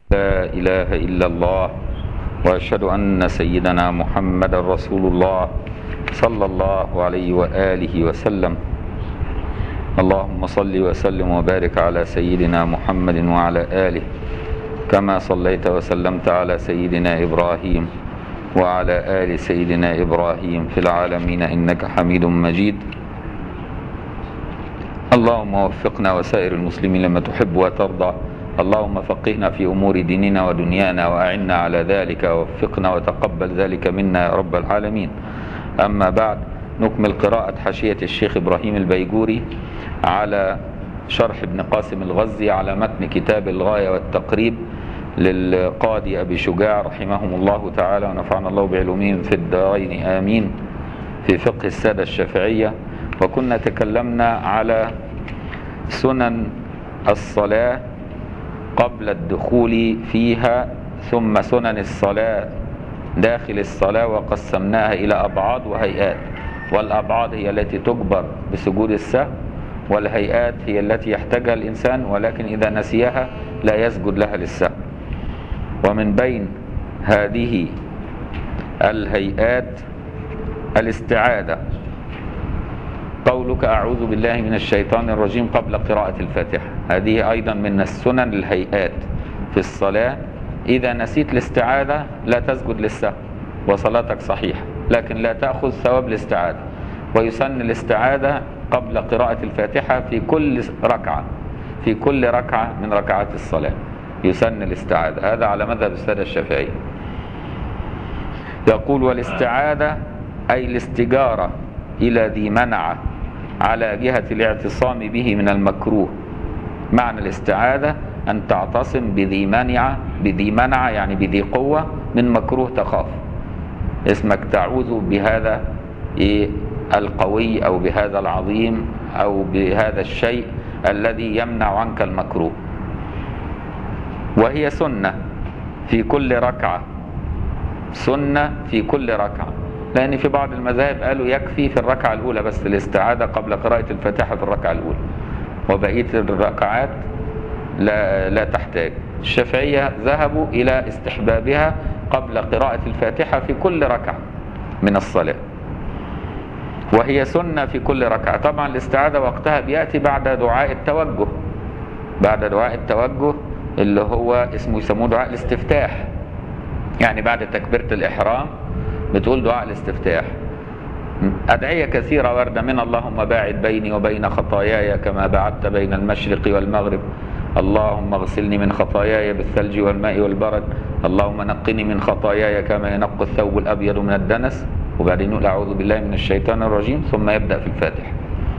لا إله إلا الله وأشهد أن سيدنا محمد رسول الله صلى الله عليه وآله وسلم اللهم صل وسلم وبارك على سيدنا محمد وعلى آله كما صليت وسلمت على سيدنا إبراهيم وعلى آل سيدنا إبراهيم في العالمين إنك حميد مجيد اللهم وفقنا وسائر المسلمين لما تحب وترضى اللهم فقهنا في أمور ديننا ودنيانا وأعنا على ذلك ووفقنا وتقبل ذلك منا يا رب العالمين أما بعد نكمل قراءة حاشية الشيخ إبراهيم البيجوري على شرح ابن قاسم الغزي على متن كتاب الغاية والتقريب للقاضي أبي شجاع رحمهم الله تعالى ونفعنا الله بعلومهم في الدارين آمين في فقه السادة الشافعية وكنا تكلمنا على سنن الصلاة قبل الدخول فيها ثم سنن الصلاة داخل الصلاة وقسمناها إلى أبعاد وهيئات والأبعاد هي التي تجبر بسجود السهو والهيئات هي التي يحتاجها الإنسان ولكن إذا نسيها لا يسجد لها للسهو ومن بين هذه الهيئات الاستعاذة قولك أعوذ بالله من الشيطان الرجيم قبل قراءة الفاتحة هذه أيضا من السنن الهيئات في الصلاة إذا نسيت الاستعاذة لا تسجد للسهو وصلاتك صحيحة لكن لا تأخذ ثواب الاستعاذة ويسن الاستعاذة قبل قراءة الفاتحة في كل ركعة في كل ركعة من ركعات الصلاة يسن الاستعاذة هذا على مذهب السادة الشافعي يقول والاستعاذة أي الاستجارة إلى ذي منعة على جهة الاعتصام به من المكروه معنى الاستعاذة أن تعتصم بذي منعة بذي منعة يعني بذي قوة من مكروه تخاف اسمك تعوذ بهذا إيه القوي أو بهذا العظيم أو بهذا الشيء الذي يمنع عنك المكروه وهي سنة في كل ركعة سنة في كل ركعة لأن في بعض المذاهب قالوا يكفي في الركعة الأولى بس الاستعاذة قبل قراءة الفاتحة في الركعة الأولى وبقية الركعات لا, لا تحتاج الشافعية ذهبوا إلى استحبابها قبل قراءة الفاتحة في كل ركعة من الصلاة وهي سنة في كل ركعة طبعا الاستعاذة وقتها بيأتي بعد دعاء التوجه بعد دعاء التوجه اللي هو اسمه يسموه دعاء الاستفتاح يعني بعد تكبيرة الإحرام بتقول دعاء الاستفتاح أدعية كثيرة واردة من اللهم باعد بيني وبين خطاياي كما بعدت بين المشرق والمغرب اللهم اغسلني من خطاياي بالثلج والماء والبرد اللهم نقني من خطاياي كما ينقى الثوب الأبيض من الدنس وبعدين نقول أعوذ بالله من الشيطان الرجيم ثم يبدأ في الفاتحة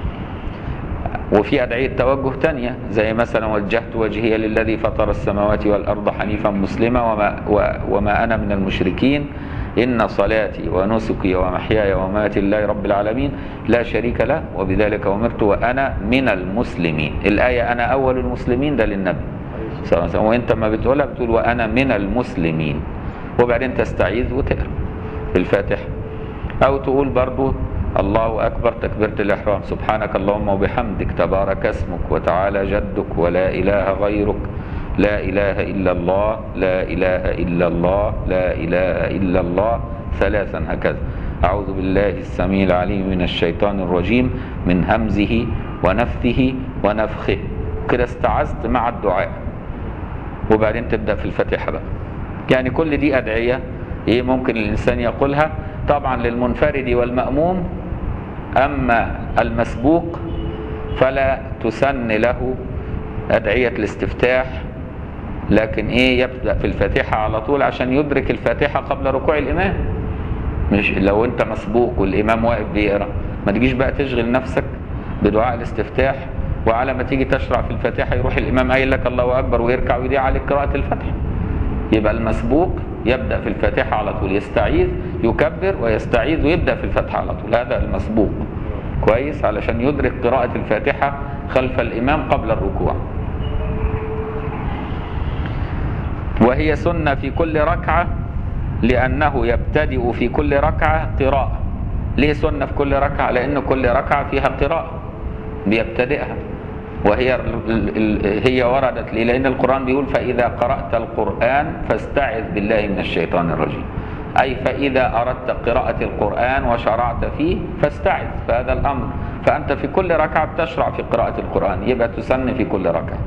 وفي أدعية توجه تانية زي مثلا وجهت وجهي للذي فطر السماوات والأرض حنيفا مسلما وما, وما أنا من المشركين إن صلاتي ونسكي ومحياي ومماتي لله رب العالمين لا شريك له وبذلك أمرت وأنا من المسلمين الآية أنا أول المسلمين ده للنبي صلى الله عليه وسلم وأنت ما بتقولها بتقول وأنا من المسلمين وبعدين تستعيذ وتقرأ في الفاتحة أو تقول برضو الله أكبر تكبيرة الإحرام سبحانك اللهم وبحمدك تبارك اسمك وتعالى جدك ولا إله غيرك لا إله إلا الله لا إله إلا الله لا إله إلا الله ثلاثا هكذا أعوذ بالله السميع العليم من الشيطان الرجيم من همزه ونفثه ونفخه كده استعذت مع الدعاء وبعدين تبدأ في الفاتحة بقى يعني كل دي أدعية إيه ممكن الإنسان يقولها طبعا للمنفرد والمأموم أما المسبوق فلا تسن له أدعية الاستفتاح لكن ايه يبدا في الفاتحه على طول عشان يدرك الفاتحه قبل ركوع الامام مش لو انت مسبوق والامام واقف بيقرا ما تجيش بقى تشغل نفسك بدعاء الاستفتاح وعلى ما تيجي تشرع في الفاتحه يروح الامام قايل لك الله اكبر ويركع ويضيع عليك قراءه الفاتحه يبقى المسبوق يبدا في الفاتحه على طول يستعيذ يكبر ويستعيذ ويبدا في الفاتحه على طول هذا المسبوق كويس علشان يدرك قراءه الفاتحه خلف الامام قبل الركوع وهي سنة في كل ركعة لأنه يبتدئ في كل ركعة قراءة ليه سنة في كل ركعة لأن كل ركعة فيها قراءة بيبتدئها وهي ال- ال- هي وردت ليه؟ لأن القرآن بيقول فإذا قرأت القرآن فاستعذ بالله من الشيطان الرجيم أي فإذا أردت قراءة القرآن وشرعت فيه فاستعذ فهذا الأمر فأنت في كل ركعة بتشرع في قراءة القرآن يبقى تسن في كل ركعة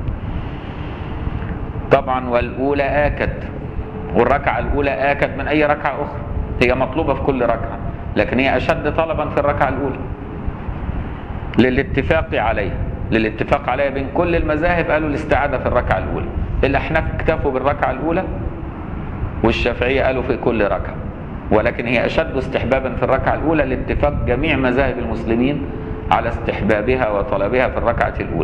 طبعا والأولى آكد والركعة الأولى آكد من أي ركعة أخرى هي مطلوبة في كل ركعة لكن هي أشد طلبا في الركعة الأولى للاتفاق عليه للاتفاق عليه بين كل المذاهب قالوا الاستعاذة في الركعة الأولى الأحناف اكتفوا بالركعة الأولى والشافعية قالوا في كل ركعة ولكن هي أشد استحبابا في الركعة الأولى لاتفاق جميع مذاهب المسلمين على استحبابها وطلبها في الركعة الأولى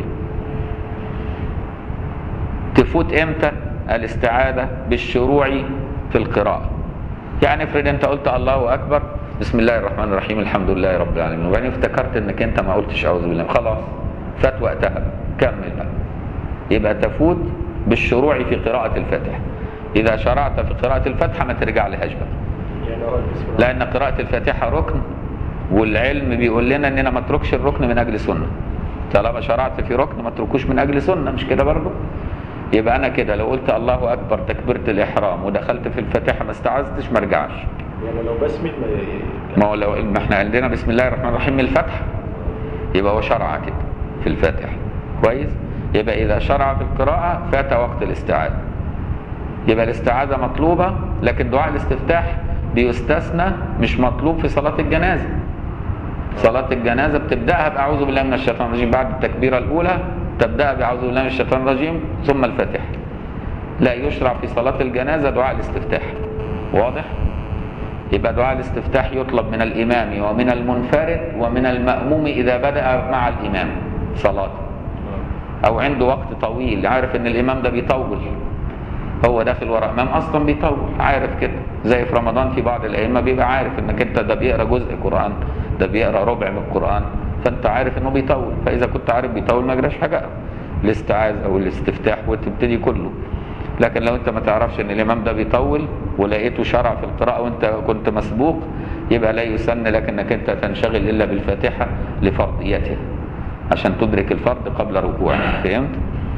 تفوت امتى الاستعاذة بالشروع في القراءة يعني افرض انت قلت الله اكبر بسم الله الرحمن الرحيم الحمد لله رب العالمين وبعدين افتكرت انك انت ما قلتش اعوذ بالله خلاص فات وقتها كمل بقى يبقى تفوت بالشروع في قراءة الفاتحة إذا شرعت في قراءة الفاتحة ما ترجع لهاش بقى يعني هو بسم الله لأن قراءة الفاتحة ركن والعلم بيقول لنا إننا ما نتركش الركن من أجل سنة طالما شرعت في ركن ما تتركوش من أجل سنة مش كده برضه يبقى أنا كده لو قلت الله أكبر تكبيرة الإحرام ودخلت في الفاتحة ما استعذتش ما ارجعش يعني لو بسمل ما ما هو لو ما احنا عندنا بسم الله الرحمن الرحيم من الفتح يبقى هو شرع كده في الفاتحة كويس يبقى إذا شرع في القراءة فات وقت الاستعاذة يبقى الاستعاذة مطلوبة لكن دعاء الاستفتاح بيستثنى مش مطلوب في صلاة الجنازة صلاة الجنازة بتبدأها بأعوذ بالله من الشيطان الرجيم بعد التكبيرة الأولى تبدأ بأعوذ بالله من الشيطان الرجيم ثم الفاتحة لا يشرع في صلاة الجنازة دعاء الاستفتاح واضح؟ يبقى دعاء الاستفتاح يطلب من الإمام ومن المنفرد ومن المأموم إذا بدأ مع الإمام صلاته أو عنده وقت طويل عارف إن الإمام ده بيطول هو داخل ورا إمام أصلا بيطول عارف كده زي في رمضان في بعض الأئمة بيبقى عارف إنك أنت ده بيقرأ جزء قرآن ده بيقرأ ربع من القرآن فأنت عارف إنه بيطول فإذا كنت عارف بيطول ما جراش حاجة الاستعاذ أو الاستفتاح وتبتدي كله لكن لو انت ما تعرفش ان الامام ده بيطول ولقيته شرع في القراءه وانت كنت مسبوق يبقى لا يسن لك انك انت تنشغل الا بالفاتحه لفرضيتها عشان تدرك الفرض قبل ركوعه فهمت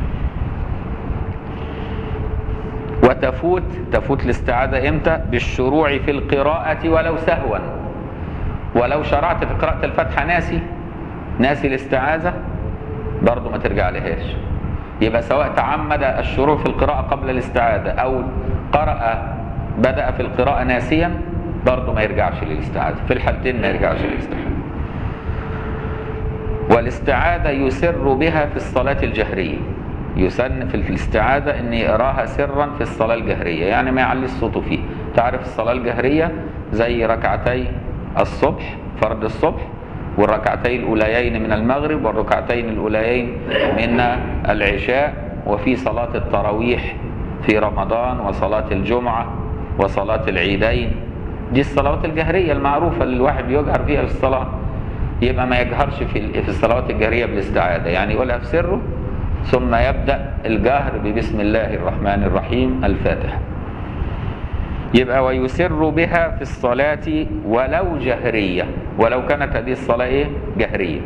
وتفوت تفوت الاستعاذه امتى بالشروع في القراءه ولو سهوا ولو شرعت في قراءه الفاتحه ناسي ناسي الاستعاذه برضه ما ترجع لهاش يبقى سواء تعمد الشروع في القراءة قبل الاستعاذة أو قرأ بدأ في القراءة ناسيا برضه ما يرجعش للاستعاذة في الحالتين ما يرجعش للاستعاذة والاستعاذة يسر بها في الصلاة الجهرية يسن في الاستعاذة أن يقراها سرا في الصلاة الجهرية يعني ما يعلي الصوت فيه تعرف الصلاة الجهرية زي ركعتي الصبح فرض الصبح والركعتين الأوليين من المغرب والركعتين الأوليين من العشاء وفي صلاة التراويح في رمضان وصلاة الجمعة وصلاة العيدين دي الصلوات الجهرية المعروفة اللي الواحد بيجهر فيها في الصلاة يبقى ما يجهرش في في الصلوات الجهرية بالاستعاذة يعني يقولها في سره ثم يبدأ الجهر ببسم الله الرحمن الرحيم الفاتحة يبقى ويسر بها في الصلاة ولو جهرية ولو كانت هذه الصلاة ايه جهرية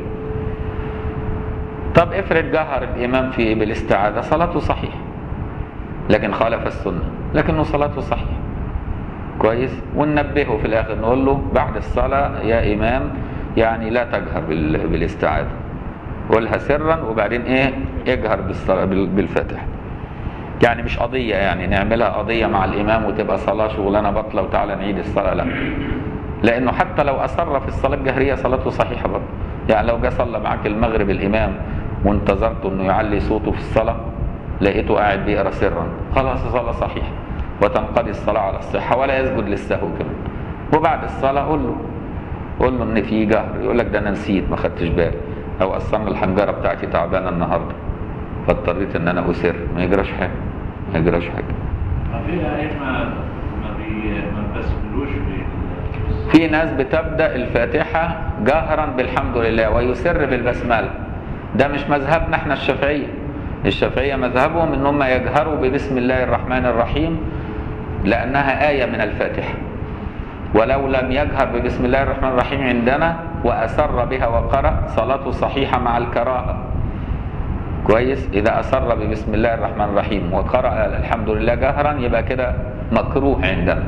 طب افرض جهر الإمام في بالاستعاذة صلاته صحيحة لكن خالف السنة لكنه صلاته صحيحة كويس وننبهه في الآخر نقول له بعد الصلاة يا إمام يعني لا تجهر بال- بالاستعاذة قولها سرا وبعدين ايه اجهر بالصلاة بال- بالفاتحة يعني مش قضية يعني نعملها قضية مع الإمام وتبقى صلاة شغلانة بطلة وتعالى نعيد الصلاة لا لأنه حتى لو أصر في الصلاة الجهرية صلاته صحيحة برضه يعني لو جه صلى معاك المغرب الإمام وانتظرته إنه يعلي صوته في الصلاة لقيته قاعد بيقرا سرا خلاص الصلاة صحيحة وتنقضي الصلاة على الصحة ولا يسجد للسهو كمان وبعد الصلاة قول له قول له إن في جهر يقول لك ده أنا نسيت ما خدتش بالي أو أصلا الحنجرة بتاعتي تعبانة النهاردة فاضطريت إن أنا أسر ما يجراش حاجة ما يجراش حاجة في أئمة ما بي ما بيسملوش بال- في ناس بتبدا الفاتحه جهرا بالحمد لله ويسر بالبسمله ده مش مذهبنا احنا الشافعيه الشافعيه مذهبهم ان هم يجهروا ببسم الله الرحمن الرحيم لانها ايه من الفاتحه ولو لم يجهر ببسم الله الرحمن الرحيم عندنا واسر بها وقرا صلاته صحيحه مع الكراهه كويس اذا اصر ببسم الله الرحمن الرحيم وقرأ الحمد لله جهرا يبقى كده مكروه عندنا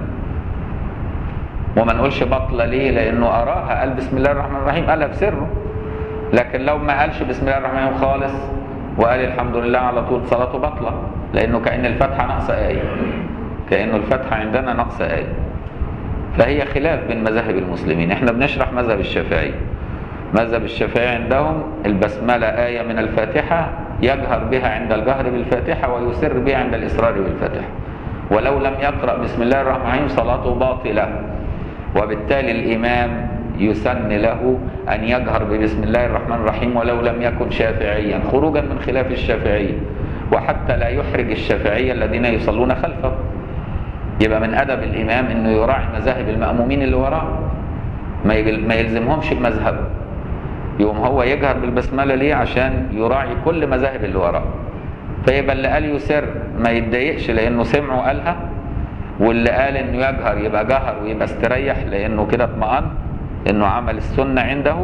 وما نقولش بطل ليه لانه اراها قال بسم الله الرحمن الرحيم قالها بسره لكن لو ما قالش بسم الله الرحمن الرحيم خالص وقال الحمد لله على طول صلاته بطلة لانه كأن الفاتحة ناقصة آية كأنه الفاتحة عندنا ناقصة آية فهي خلاف بين مذاهب المسلمين احنا بنشرح مذهب الشافعي مذهب الشافعي عندهم البسملة آية من الفاتحة يجهر بها عند الجهر بالفاتحة ويسر بها عند الإسرار بالفاتحة ولو لم يقرأ بسم الله الرحمن الرحيم صلاته باطلة وبالتالي الإمام يسن له أن يجهر ببسم الله الرحمن الرحيم ولو لم يكن شافعيا خروجا من خلاف الشافعية وحتى لا يحرج الشافعية الذين يصلون خلفه يبقى من أدب الإمام أنه يراعي مذاهب المأمومين اللي وراه ما يجل- ما يلزمهمش بمذهبه يقوم هو يجهر بالبسملة ليه عشان يراعي كل مذاهب اللي وراه فيبقى اللي قال يسر ما يتضايقش لأنه سمعه قالها واللي قال انه يجهر يبقى جهر ويبقى استريح لانه كده اطمأن انه عمل السنة عنده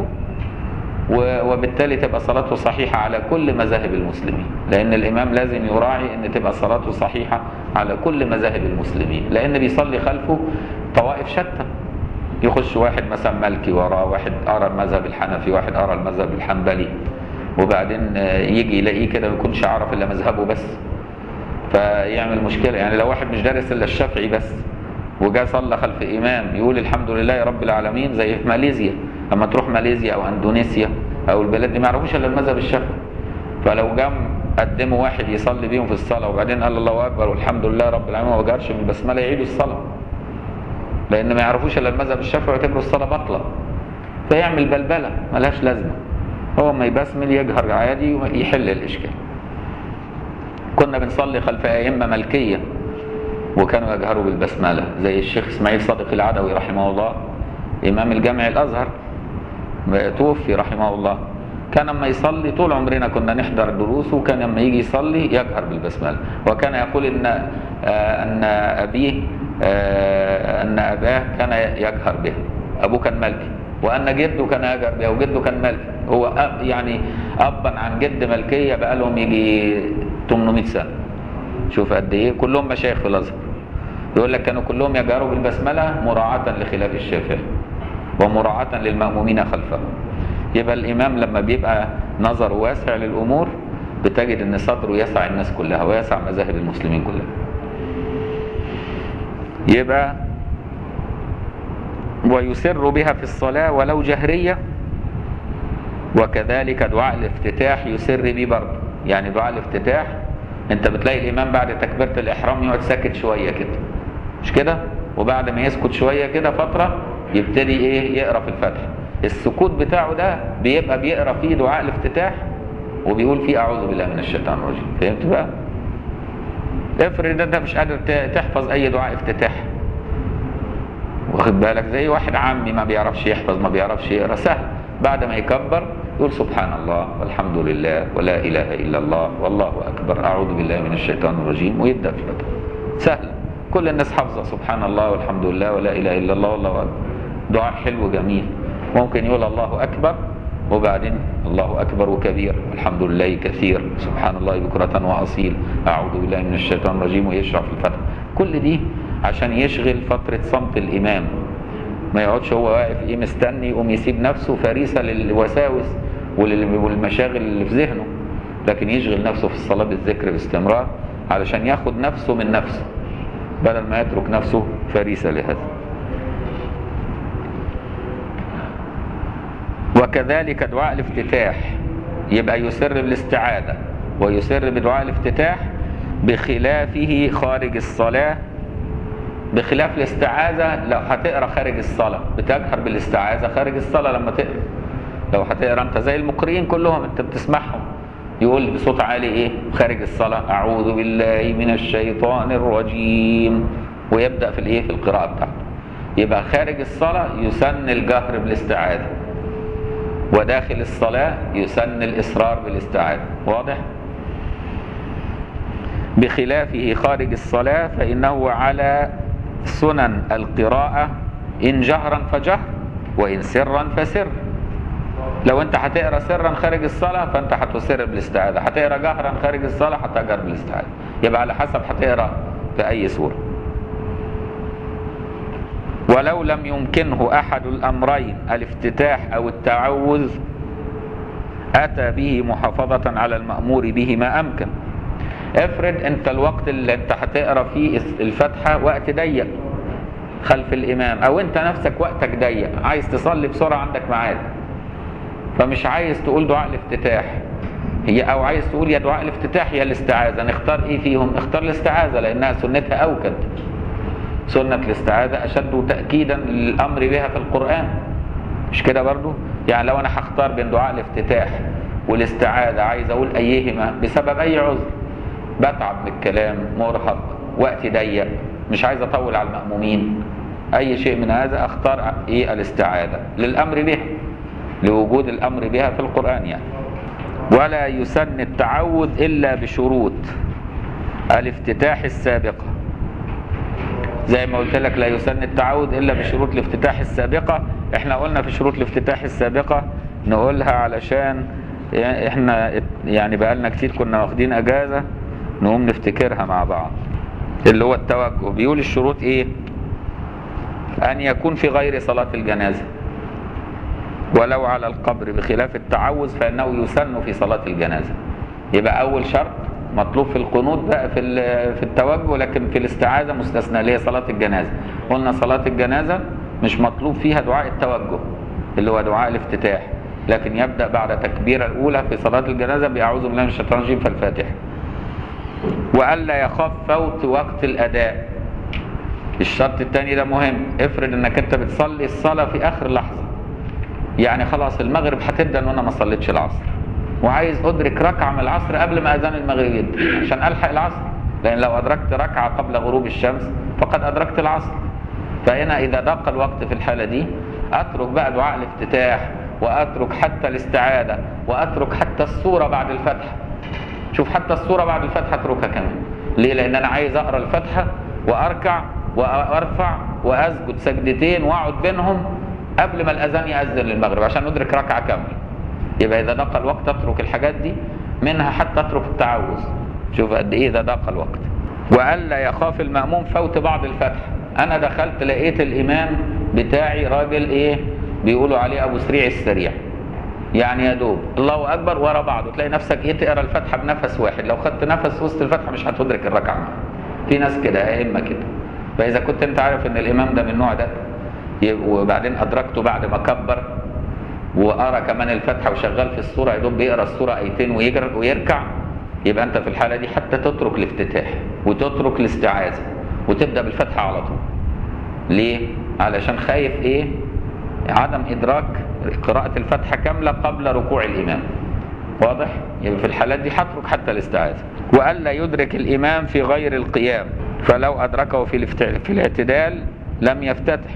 و- وبالتالي تبقى صلاته صحيحة على كل مذاهب المسلمين لأن الإمام لازم يراعي أن تبقى صلاته صحيحة على كل مذاهب المسلمين لأن بيصلي خلفه طوائف شتى يخش واحد مثلا مالكي وراه واحد أرى المذهب الحنفي واحد أرى المذهب الحنبلي وبعدين آه، يجي يلاقيه كده ما يكونش عارف إلا مذهبه بس فيعمل مشكلة يعني لو واحد مش دارس إلا الشافعي بس وجا صلى خلف إمام يقول الحمد لله رب العالمين زي في ماليزيا لما تروح ماليزيا أو أندونيسيا أو البلاد دي ما يعرفوش إلا المذهب الشافعي فلو جم قدموا واحد يصلي بيهم في الصلاة وبعدين قال الله أكبر والحمد لله رب العالمين وما جارش من البسملة يعيدوا الصلاة لأن ما يعرفوش إلا المذهب الشافعي ويعتبروا الصلاة باطلة فيعمل بلبلة ملهاش لازمة هو ما يبسمل يجهر عادي ويحل الإشكال كنا بنصلي خلف أئمة ملكية وكانوا يجهروا بالبسملة زي الشيخ إسماعيل صادق العدوي رحمه الله إمام الجامع الأزهر توفي رحمه الله كان لما يصلي طول عمرنا كنا نحضر دروسه وكان لما يجي يصلي يجهر بالبسملة وكان يقول إن آه، أن أبيه آه، أن أباه كان يجهر بها أبوه كان ملكي وأن جده كان يجهر بها وجده كان ملكي هو أب يعني أبا عن جد ملكية بقى لهم يجي 800 سنة شوف قد ايه كلهم مشايخ في الازهر يقول لك كانوا كلهم يجهروا بالبسمله مراعاه لخلاف الشافعي ومراعاه للمامومين خلفه يبقى الامام لما بيبقى نظره واسع للامور بتجد ان صدره يسع الناس كلها ويسع مذاهب المسلمين كلها يبقى ويسر بها في الصلاه ولو جهريه وكذلك دعاء الافتتاح يسر بيه برضه يعني دعاء الافتتاح انت بتلاقي الامام بعد تكبيره الاحرام يقعد ساكت شويه كده مش كده وبعد ما يسكت شويه كده فتره يبتدي ايه يقرا في الفتح السكوت بتاعه ده بيبقى بيقرا فيه دعاء الافتتاح وبيقول فيه اعوذ بالله من الشيطان الرجيم فهمت بقى افرض انت مش قادر ت- تحفظ اي دعاء افتتاح واخد بالك زي واحد عامي ما بيعرفش يحفظ ما بيعرفش يقرا سهل بعد ما يكبر يقول سبحان الله والحمد لله ولا اله الا الله والله اكبر اعوذ بالله من الشيطان الرجيم ويبدا في الفتح سهل كل الناس حافظه سبحان الله والحمد لله ولا اله الا الله والله اكبر دعاء حلو جميل ممكن يقول الله اكبر وبعدين الله اكبر وكبير الحمد لله كثير سبحان الله بكرة واصيل اعوذ بالله من الشيطان الرجيم ويشرع في الفتح كل دي عشان يشغل فترة صمت الامام ما يقعدش هو واقف ايه مستني يقوم يسيب نفسه فريسه للوساوس ولل- والمشاغل اللي في ذهنه لكن يشغل نفسه في الصلاه بالذكر باستمرار علشان ياخد نفسه من نفسه بدل ما يترك نفسه فريسه لهذا وكذلك دعاء الافتتاح يبقى يسر بالاستعاذه ويسر بدعاء الافتتاح بخلافه خارج الصلاه بخلاف الاستعاذة لو هتقرا خارج الصلاة بتجهر بالاستعاذة خارج الصلاة لما تقرا لو هتقرا انت زي المقرئين كلهم انت بتسمعهم يقول بصوت عالي ايه خارج الصلاة اعوذ بالله من الشيطان الرجيم ويبدأ في الايه في القراءة بتاعته يبقى خارج الصلاة يسن الجهر بالاستعاذة وداخل الصلاة يسن الإصرار بالاستعاذة واضح؟ بخلافه خارج الصلاة فإنه على سنن القراءة إن جهرا فجهر وإن سرا فسر لو انت هتقرا سرا خارج الصلاه فانت هتسر بالاستعاذه هتقرا جهرا خارج الصلاه هتجهر بالاستعاذه يبقى على حسب هتقرا في اي سوره ولو لم يمكنه احد الامرين الافتتاح او التعوذ اتى به محافظه على المامور به ما امكن افرض انت الوقت اللي انت هتقرا فيه الفاتحه وقت ضيق خلف الامام او انت نفسك وقتك ضيق عايز تصلي بسرعه عندك ميعاد فمش عايز تقول دعاء الافتتاح هي او عايز تقول يا دعاء الافتتاح يا الاستعاذه نختار ايه فيهم اختار الاستعاذه لانها سنتها اوكد سنه الاستعاذه اشد تاكيدا للامر بها في القران مش كده برضو يعني لو انا هختار بين دعاء الافتتاح والاستعاذه عايز اقول ايهما بسبب اي عذر بتعب من الكلام مرهق وقتي ضيق مش عايز اطول على المأمومين اي شيء من هذا اختار ايه الاستعاذة للامر بها لوجود الامر بها في القرآن يعني ولا يسن التعوذ الا بشروط الافتتاح السابقة زي ما قلت لك لا يسن التعوذ الا بشروط الافتتاح السابقة احنا قلنا في شروط الافتتاح السابقة نقولها علشان احنا يعني بقالنا كتير كنا واخدين اجازة نقوم نفتكرها مع بعض اللي هو التوجه بيقول الشروط ايه ان يكون في غير صلاة الجنازة ولو على القبر بخلاف التعوذ فانه يسن في صلاة الجنازة يبقى اول شرط مطلوب في القنوت بقى في في التوجه لكن في الاستعاذة مستثنى اللي هي صلاة الجنازة قلنا صلاة الجنازة مش مطلوب فيها دعاء التوجه اللي هو دعاء الافتتاح لكن يبدأ بعد تكبيرة الأولى في صلاة الجنازة بأعوذ بالله من الشيطان الرجيم فالفاتحة والا يخاف فوت وقت الاداء الشرط الثاني ده مهم افرض انك انت بتصلي الصلاه في اخر لحظه يعني خلاص المغرب هتبدا وانا ما صليتش العصر وعايز ادرك ركعه من العصر قبل ما اذان المغرب يبدا عشان الحق العصر لان لو ادركت ركعه قبل غروب الشمس فقد ادركت العصر فهنا اذا ضاق الوقت في الحاله دي اترك بقى دعاء الافتتاح واترك حتى الاستعاذه واترك حتى السوره بعد الفتح شوف حتى الصورة بعد الفتحة اتركها كمان ليه لان انا عايز اقرا الفاتحة واركع وارفع واسجد سجدتين واقعد بينهم قبل ما الاذان ياذن للمغرب عشان ندرك ركعة كاملة يبقى اذا ضاق الوقت اترك الحاجات دي منها حتى اترك التعوذ شوف قد ايه اذا ضاق الوقت والا يخاف الماموم فوت بعض الفتح انا دخلت لقيت الامام بتاعي راجل ايه بيقولوا عليه ابو سريع السريع يعني يا دوب الله اكبر ورا بعض وتلاقي نفسك ايه تقرا الفاتحه بنفس واحد لو خدت نفس وسط الفاتحه مش هتدرك الركعه معاه في ناس كده ائمه كده فاذا كنت انت عارف ان الامام ده من النوع ده وبعدين ادركته بعد ما كبر وقرا كمان الفاتحه وشغال في الصوره يا دوب بيقرا الصوره ايتين ويجر ويركع يبقى انت في الحاله دي حتى تترك الافتتاح وتترك الاستعاذه وتبدا بالفتحه على طول ليه علشان خايف ايه عدم ادراك قراءة الفاتحة كاملة قبل ركوع الإمام واضح؟ يبقى في الحالات دي هترك حتى الاستعاذة وألا يدرك الإمام في غير القيام فلو أدركه في, في الاعتدال لم يفتتح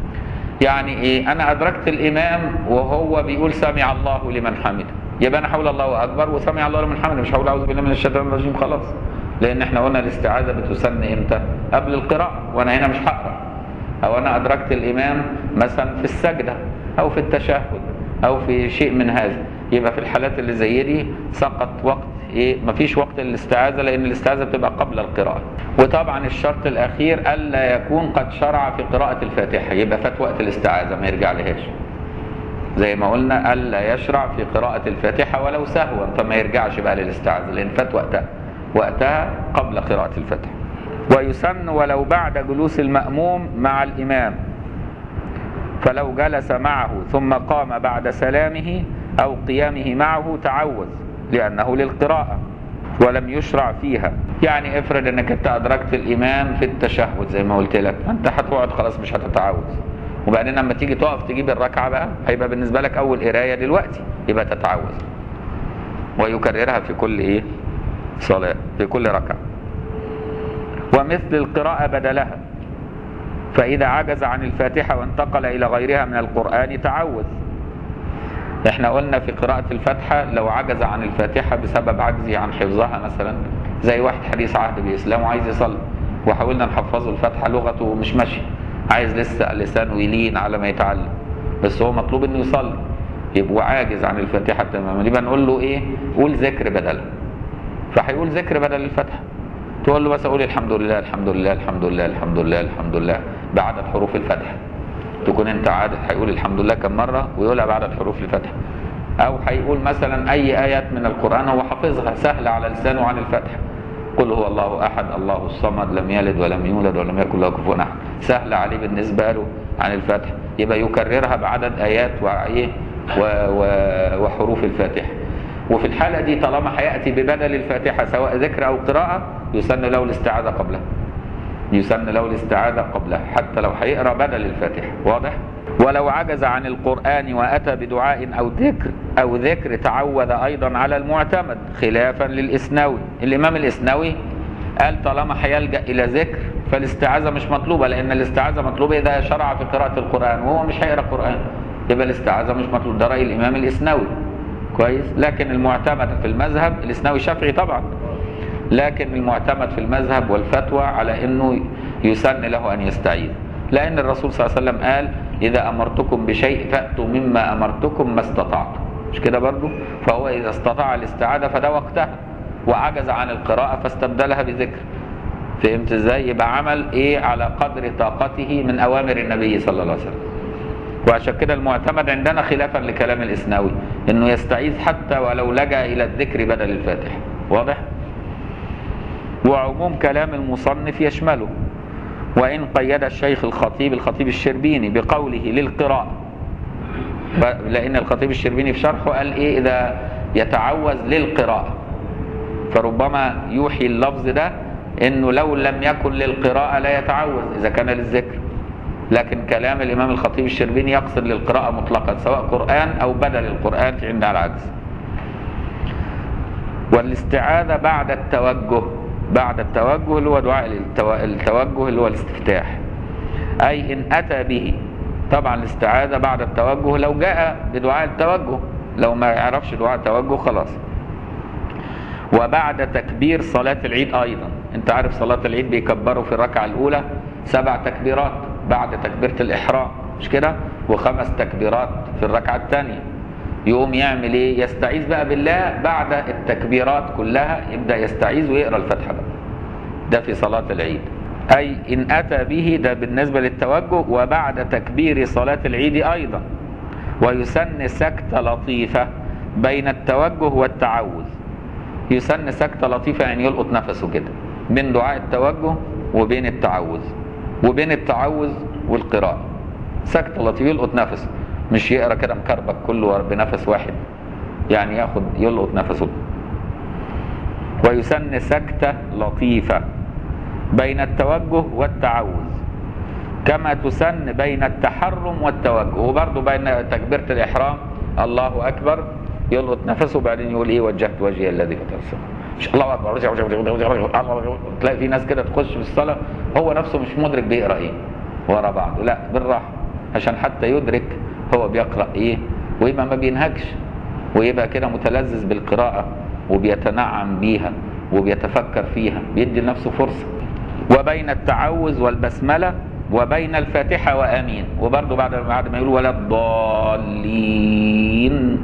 يعني إيه؟ أنا أدركت الإمام وهو بيقول سمع الله لمن حمده يبقى أنا حول الله أكبر وسمع الله لمن حمده مش هقول أعوذ بالله من الشيطان الرجيم خلاص لأن إحنا قلنا الاستعاذة بتسن إمتى؟ قبل القراءة وأنا هنا مش هقرأ أو أنا أدركت الإمام مثلا في السجدة أو في التشهد أو في شيء من هذا يبقى في الحالات اللي زي دي سقط وقت إيه مفيش وقت للاستعاذة لأن الاستعاذة بتبقى قبل القراءة وطبعا الشرط الأخير ألا يكون قد شرع في قراءة الفاتحة يبقى فات وقت الاستعاذة ما يرجع لهاش زي ما قلنا ألا يشرع في قراءة الفاتحة ولو سهوا فما يرجعش بقى للاستعاذة لأن فات وقتها وقتها قبل قراءة الفاتحة ويسن ولو بعد جلوس المأموم مع الإمام فلو جلس معه ثم قام بعد سلامه أو قيامه معه تعوذ لأنه للقراءة ولم يشرع فيها يعني افرض انك انت ادركت الامام في التشهد زي ما قلت لك انت هتقعد خلاص مش هتتعوذ وبعدين لما تيجي تقف تجيب الركعه بقى هيبقى بالنسبه لك اول قرايه دلوقتي يبقى تتعوذ ويكررها في كل ايه صلاه في كل ركعه ومثل القراءه بدلها فإذا عجز عن الفاتحة وانتقل إلى غيرها من القرآن تعوذ احنا قلنا في قراءة الفاتحة لو عجز عن الفاتحة بسبب عجزه عن حفظها مثلا زي واحد حديث عهد بإسلام وعايز يصلي وحاولنا نحفظه الفاتحة لغته مش ماشي عايز لسه لسانه يلين على ما يتعلم بس هو مطلوب انه يصلي يبقى عاجز عن الفاتحة تماما يبقى نقول له ايه قول ذكر بدلها فهيقول ذكر بدل الفتحة تقول له بس اقول الحمد لله الحمد لله الحمد لله الحمد لله الحمد لله بعدد حروف الفتحة تكون انت عادة هيقول الحمد لله كم مرة ويقولها بعدد حروف الفتحة او هيقول مثلا اي ايات من القرآن هو حافظها سهلة على لسانه عن الفتحة قل هو الله احد الله الصمد لم يلد ولم يولد ولم يكن له كفوا احد سهل عليه بالنسبة له عن الفتح يبقى يكررها بعدد ايات وايه و... و... وحروف الفاتحة وفي الحالة دي طالما هيأتي ببدل الفاتحة سواء ذكر أو قراءة يسن له الاستعاذة قبلها يسن له الاستعاذة قبلها حتى لو هيقرأ بدل الفاتحة واضح؟ ولو عجز عن القرآن وأتى بدعاء أو ذكر أو ذكر تعوذ أيضا على المعتمد خلافا للإسنوي الإمام الإسنوي قال طالما هيلجأ إلى ذكر فالاستعاذة مش مطلوبة لأن الاستعاذة مطلوبة إذا شرع في قراءة القرآن وهو مش هيقرأ قرآن يبقى الاستعاذة مش مطلوب ده رأي الإمام الإسنوي كويس لكن المعتمد في المذهب الإسنوي شافعي طبعا لكن المعتمد في المذهب والفتوى على أنه يسن له أن يستعيذ لأن الرسول صلى الله عليه وسلم قال إذا أمرتكم بشيء فأتوا مما أمرتكم ما استطعتم مش كده برضو فهو إذا استطاع الاستعاذة فده وقتها وعجز عن القراءة فاستبدلها بذكر فهمت ازاي يبقى عمل ايه على قدر طاقته من اوامر النبي صلى الله عليه وسلم وعشان كده المعتمد عندنا خلافا لكلام الاسناوي انه يستعيذ حتى ولو لجا الى الذكر بدل الفاتح واضح وعموم كلام المصنف يشمله وان قيد الشيخ الخطيب الخطيب الشربيني بقوله للقراءه لان الخطيب الشربيني في شرحه قال ايه اذا يتعوذ للقراءه فربما يوحي اللفظ ده انه لو لم يكن للقراءه لا يتعوذ اذا كان للذكر لكن كلام الامام الخطيب الشربيني يقصد للقراءه مطلقا سواء قران او بدل القران عند العجز والاستعاذه بعد التوجه بعد التوجه اللي هو دعاء التوجه اللي هو الاستفتاح اي ان اتى به طبعا الاستعاذه بعد التوجه لو جاء بدعاء التوجه لو ما يعرفش دعاء التوجه خلاص وبعد تكبير صلاة العيد أيضا أنت عارف صلاة العيد بيكبروا في الركعة الأولى سبع تكبيرات بعد تكبيرة الإحرام مش كده وخمس تكبيرات في الركعة الثانية يقوم يعمل إيه يستعيذ بقى بالله بعد التكبيرات كلها يبدأ يستعيذ ويقرأ الفاتحة بقى ده في صلاة العيد أي إن أتى به ده بالنسبة للتوجه وبعد تكبير صلاة العيد أيضا ويسن سكتة لطيفة بين التوجه والتعوذ يسن سكتة لطيفة يعني يلقط نفسه كده بين دعاء التوجه وبين التعوذ وبين التعوذ والقراءة سكتة لطيفة يلقط نفسه مش يقرا كده مكربك كله بنفس واحد يعني ياخد يلقط نفسه ويسن سكتة لطيفة بين التوجه والتعوذ كما تسن بين التحرم والتوجه وبرضه بين تكبيرة الإحرام الله أكبر يلقط نفسه وبعدين يقول ايه وجهت وجهي الذي فطر السماء مش الله اكبر تلاقي في ناس كده تخش في الصلاه هو نفسه مش مدرك بيقرا ايه ورا بعض لا بالراحه عشان حتى يدرك هو بيقرا ايه ويبقى ما بينهكش ويبقى كده متلذذ بالقراءه وبيتنعم بيها وبيتفكر فيها بيدي لنفسه فرصه وبين التعوذ والبسمله وبين الفاتحه وامين وبرضه بعد بعد ما يقول ولا الضالين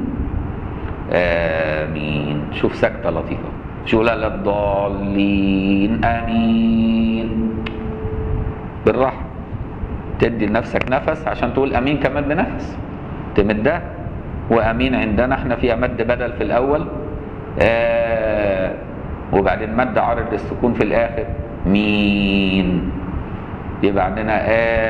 آمين شوف سكتة لطيفة شو لا الضالين آمين بالراحة تدي لنفسك نفس عشان تقول أمين كمان بنفس تمدها وأمين عندنا احنا فيها مد بدل في الأول آه وبعدين مد عارض للسكون في الآخر مين يبقى عندنا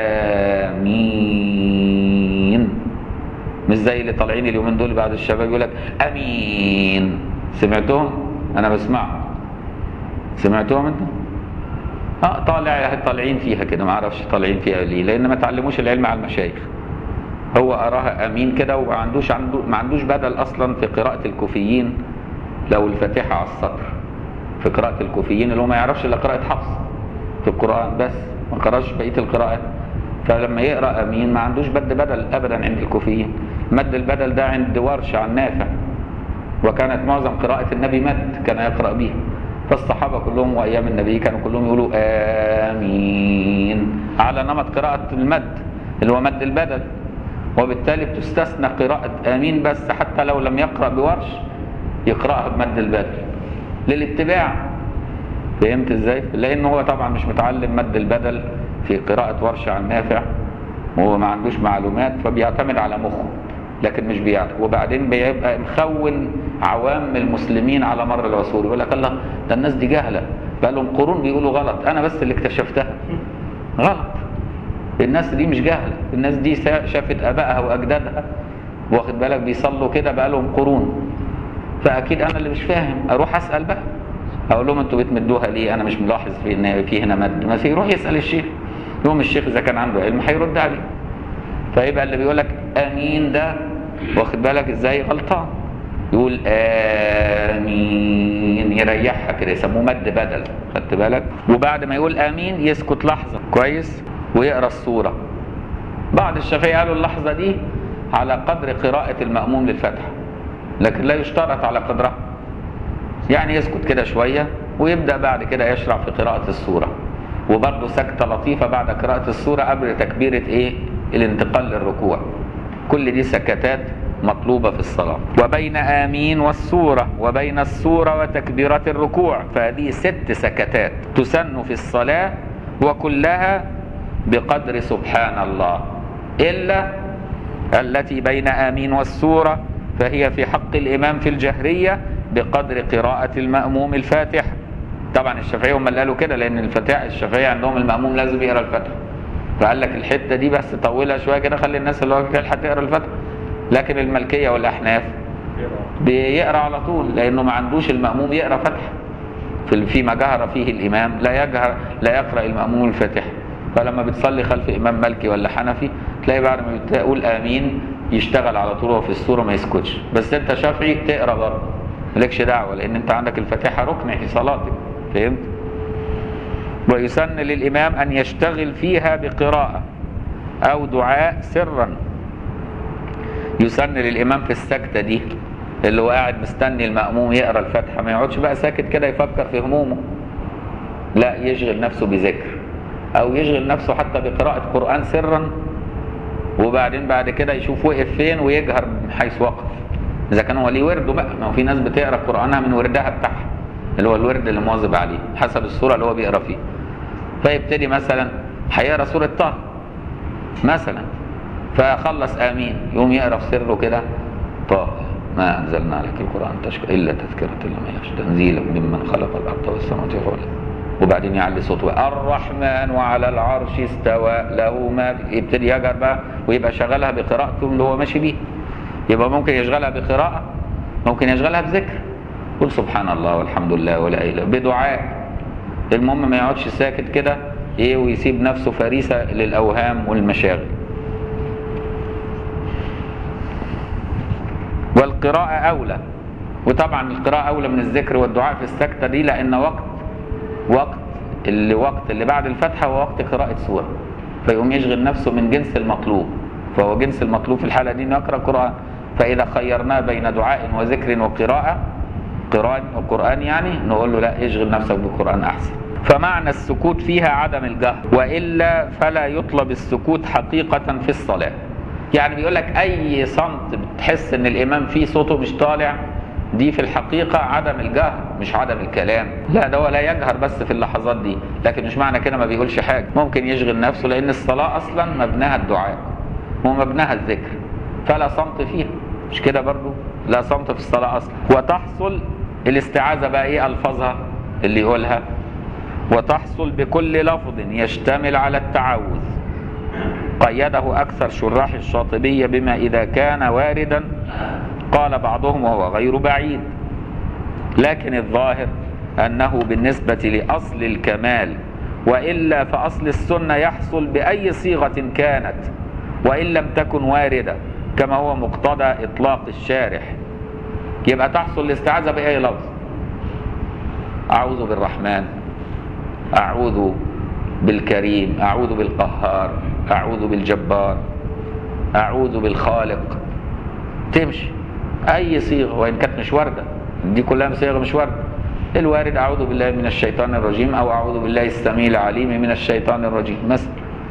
آمين مش زي اللي طالعين اليومين دول بعد الشباب يقول لك امين سمعتهم انا بسمعهم سمعتهم انت اه طالع طالعين فيها كده ما اعرفش طالعين فيها ليه لان ما تعلموش العلم على المشايخ هو اراها امين كده وما عندوش عنده ما عندوش بدل اصلا في قراءه الكوفيين لو الفاتحه على السطر في قراءه الكوفيين اللي هو ما يعرفش الا قراءه حفص في القران بس ما قراش بقيه القراءات فلما يقرا امين ما عندوش مد بدل ابدا عند الكوفيين مد البدل ده عند ورش عن نافع وكانت معظم قراءة النبي مد كان يقرأ به فالصحابة كلهم وأيام النبي كانوا كلهم يقولوا آمين على نمط قراءة المد اللي هو مد البدل وبالتالي بتستثنى قراءة آمين بس حتى لو لم يقرأ بورش يقرأها بمد البدل للاتباع فهمت ازاي؟ لأن هو طبعا مش متعلم مد البدل في قراءة ورش عن نافع وهو ما عندوش معلومات فبيعتمد على مخه لكن مش بيعرف وبعدين بيبقى مخون عوام المسلمين على مر العصور يقول لك الله ده الناس دي جهله بقى لهم قرون بيقولوا غلط انا بس اللي اكتشفتها غلط الناس دي مش جهله الناس دي سا- شافت ابائها واجدادها واخد بالك بيصلوا كده بقى لهم قرون فاكيد انا اللي مش فاهم اروح اسال بقى اقول لهم انتوا بتمدوها ليه انا مش ملاحظ في ان في هنا مد ما في يروح يسال الشيخ يوم الشيخ اذا كان عنده علم هيرد عليه فيبقى اللي بيقول لك امين ده واخد بالك ازاي غلطان يقول امين يريحها كده يسموه مد بدل خدت بالك وبعد ما يقول امين يسكت لحظه كويس ويقرا السوره بعض الشافعيه قالوا اللحظه دي على قدر قراءه الماموم للفاتحه لكن لا يشترط على قدرها يعني يسكت كده شويه ويبدا بعد كده يشرع في قراءه السوره وبرضه سكته لطيفه بعد قراءه السوره قبل تكبيره ايه الانتقال للركوع كل دي سكتات مطلوبة في الصلاة وبين آمين والسورة وبين السورة وتكبيرة الركوع فهذه ست سكتات تسن في الصلاة وكلها بقدر سبحان الله إلا التي بين آمين والسورة فهي في حق الإمام في الجهرية بقدر قراءة المأموم الفاتح طبعا الشافعية هم اللي قالوا كده لأن الفتاة الشافعية عندهم المأموم لازم يقرأ الفاتحة فقال لك الحتة دي بس طولها شوية كده خلي الناس اللي هو تلحق تقرأ الفاتحة لكن الملكية والأحناف بيقرأ على طول لأنه ما عندوش المأموم يقرأ فتحة في فيما جهر فيه الإمام لا يجهر لا يقرأ المأموم الفاتحة فلما بتصلي خلف إمام مالكي ولا حنفي تلاقي بعد ما بتقول آمين يشتغل على طول وهو في السورة ما يسكتش بس أنت شافعي تقرأ برضه مالكش دعوة لأن أنت عندك الفاتحة ركن في صلاتك فهمت؟ ويسن للإمام أن يشتغل فيها بقراءة أو دعاء سرا يسن للإمام في السكتة دي اللي هو قاعد مستني المأموم يقرأ الفاتحة ما يقعدش بقى ساكت كده يفكر في همومه لا يشغل نفسه بذكر أو يشغل نفسه حتى بقراءة قرآن سرا وبعدين بعد كده يشوف وقف فين ويجهر من حيث وقف إذا كان هو ليه ورده بقى ما هو في ناس بتقرأ قرآنها من وردها بتاعها اللي هو الورد اللي مواظب عليه حسب السورة اللي هو بيقرأ فيها فيبتدي مثلا هيقرأ سورة طه مثلا فخلص امين يقوم يقرا في سره كده طه ما انزلنا عليك القران تشكى الا تذكره لمن يخشى تنزيلا ممن خلق الارض والسماوات والارض وبعدين يعلي صوته الرحمن وعلى العرش استوى له ما يبتدي يجهر بقى ويبقى شغالها بقراءته اللي هو ماشي بيه يبقى ممكن يشغلها بقراءه ممكن يشغلها بذكر قل سبحان الله والحمد لله ولا اله بدعاء المهم ما يقعدش ساكت كده ايه ويسيب نفسه فريسه للاوهام والمشاغل والقراءة أولى وطبعا القراءة أولى من الذكر والدعاء في السكتة دي لأن وقت وقت اللي وقت اللي بعد الفتحة هو وقت قراءة سورة فيقوم يشغل نفسه من جنس المطلوب فهو جنس المطلوب في الحالة دي إنه يقرأ قرآن فإذا خيرناه بين دعاء وذكر وقراءة قرآن وقرآن يعني نقول له لا اشغل نفسك بالقرآن أحسن فمعنى السكوت فيها عدم الجهر وإلا فلا يطلب السكوت حقيقة في الصلاة يعني بيقول لك اي صمت بتحس ان الامام فيه صوته مش طالع دي في الحقيقة عدم الجهر مش عدم الكلام لا ده هو لا يجهر بس في اللحظات دي لكن مش معنى كده ما بيقولش حاجة ممكن يشغل نفسه لأن الصلاة أصلا مبناها الدعاء ومبناها الذكر فلا صمت فيها مش كده برضو لا صمت في الصلاة أصلا وتحصل الاستعاذة بقى إيه ألفاظها اللي يقولها وتحصل بكل لفظ يشتمل على التعوذ قيده أكثر شراح الشاطبية بما إذا كان واردا قال بعضهم وهو غير بعيد لكن الظاهر أنه بالنسبة لأصل الكمال وإلا فأصل السنة يحصل بأي صيغة كانت وإن لم تكن واردة كما هو مقتضى إطلاق الشارح يبقى تحصل الاستعاذة بأي لفظ أعوذ بالرحمن أعوذ بالكريم أعوذ بالقهار أعوذ بالجبار أعوذ بالخالق تمشي أي صيغة وإن كانت مش واردة دي كلها صيغة مش واردة الوارد أعوذ بالله من الشيطان الرجيم أو أعوذ بالله السميع العليم من الشيطان الرجيم مثلا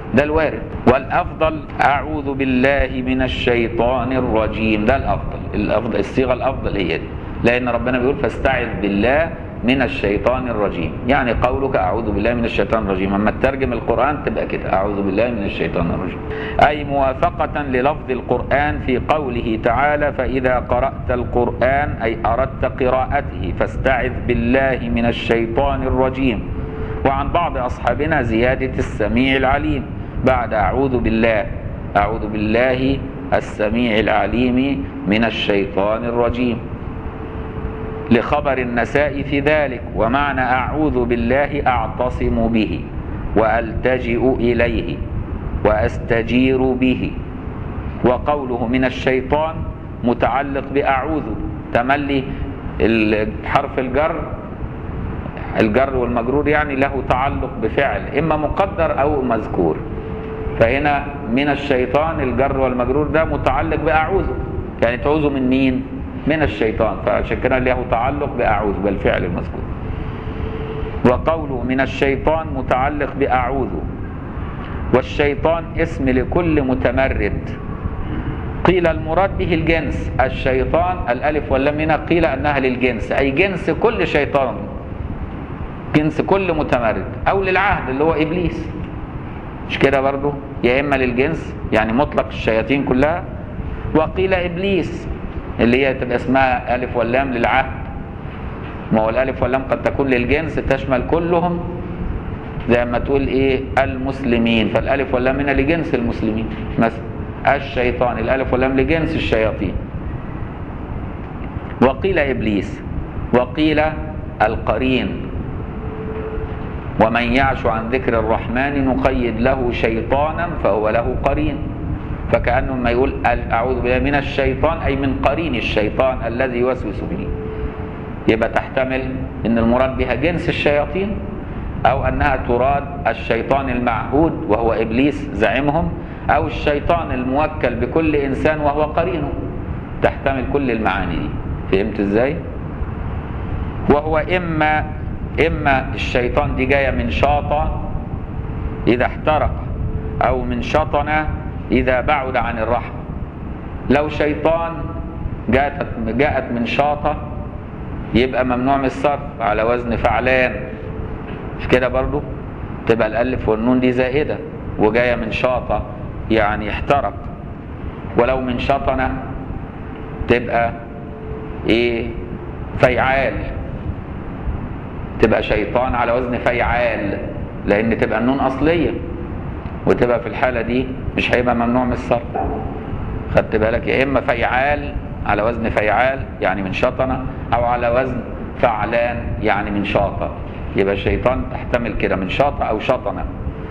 ده الوارد والافضل اعوذ بالله من الشيطان الرجيم ده الافضل الافضل الصيغه الافضل هي دي لان ربنا بيقول فاستعذ بالله من الشيطان الرجيم يعني قولك اعوذ بالله من الشيطان الرجيم اما تترجم القران تبقى كده اعوذ بالله من الشيطان الرجيم اي موافقه للفظ القران في قوله تعالى فاذا قرات القران اي اردت قراءته فاستعذ بالله من الشيطان الرجيم وعن بعض اصحابنا زياده السميع العليم بعد اعوذ بالله اعوذ بالله السميع العليم من الشيطان الرجيم لخبر النساء في ذلك ومعنى اعوذ بالله اعتصم به والتجئ اليه واستجير به وقوله من الشيطان متعلق باعوذ تملي حرف الجر الجر والمجرور يعني له تعلق بفعل اما مقدر او مذكور فهنا من الشيطان الجر والمجرور ده متعلق باعوذ يعني تعوذ من مين من الشيطان فعشان كده له تعلق باعوذ بالفعل المذكور وقوله من الشيطان متعلق باعوذ والشيطان اسم لكل متمرد قيل المراد به الجنس الشيطان الالف واللام هنا قيل انها للجنس اي جنس كل شيطان جنس كل متمرد او للعهد اللي هو ابليس مش كده برضو يا اما للجنس يعني مطلق الشياطين كلها وقيل ابليس اللي هي تبقى اسمها الف واللام للعهد ما هو الالف واللام قد تكون للجنس تشمل كلهم زي ما تقول ايه المسلمين فالالف واللام هنا لجنس المسلمين مثلا الشيطان الالف واللام لجنس الشياطين وقيل ابليس وقيل القرين ومن يعش عن ذكر الرحمن نقيد له شيطانا فهو له قرين فكأنه ما يقول أعوذ بالله من الشيطان أي من قرين الشيطان الذي يوسوس به يبقى تحتمل أن المراد بها جنس الشياطين أو أنها تراد الشيطان المعهود وهو إبليس زعيمهم أو الشيطان الموكل بكل إنسان وهو قرينه تحتمل كل المعاني دي فهمت إزاي؟ وهو إما إما الشيطان دي جاية من شاطة إذا احترق أو من شطنة إذا بعد عن الرحمة لو شيطان جاءت جاءت من شاطة يبقى ممنوع من الصرف على وزن فعلان مش كده برضو تبقى الألف والنون دي زائدة وجاية من شاطة يعني احترق ولو من شطنة تبقى ايه فيعال تبقى شيطان على وزن فيعال لان تبقى النون اصليه وتبقى في الحاله دي مش هيبقى ممنوع من الصرف خدت بالك يا اما فيعال على وزن فيعال يعني من شطنه او على وزن فعلان يعني من شاطه يبقى الشيطان تحتمل كده من شاطه او شطنه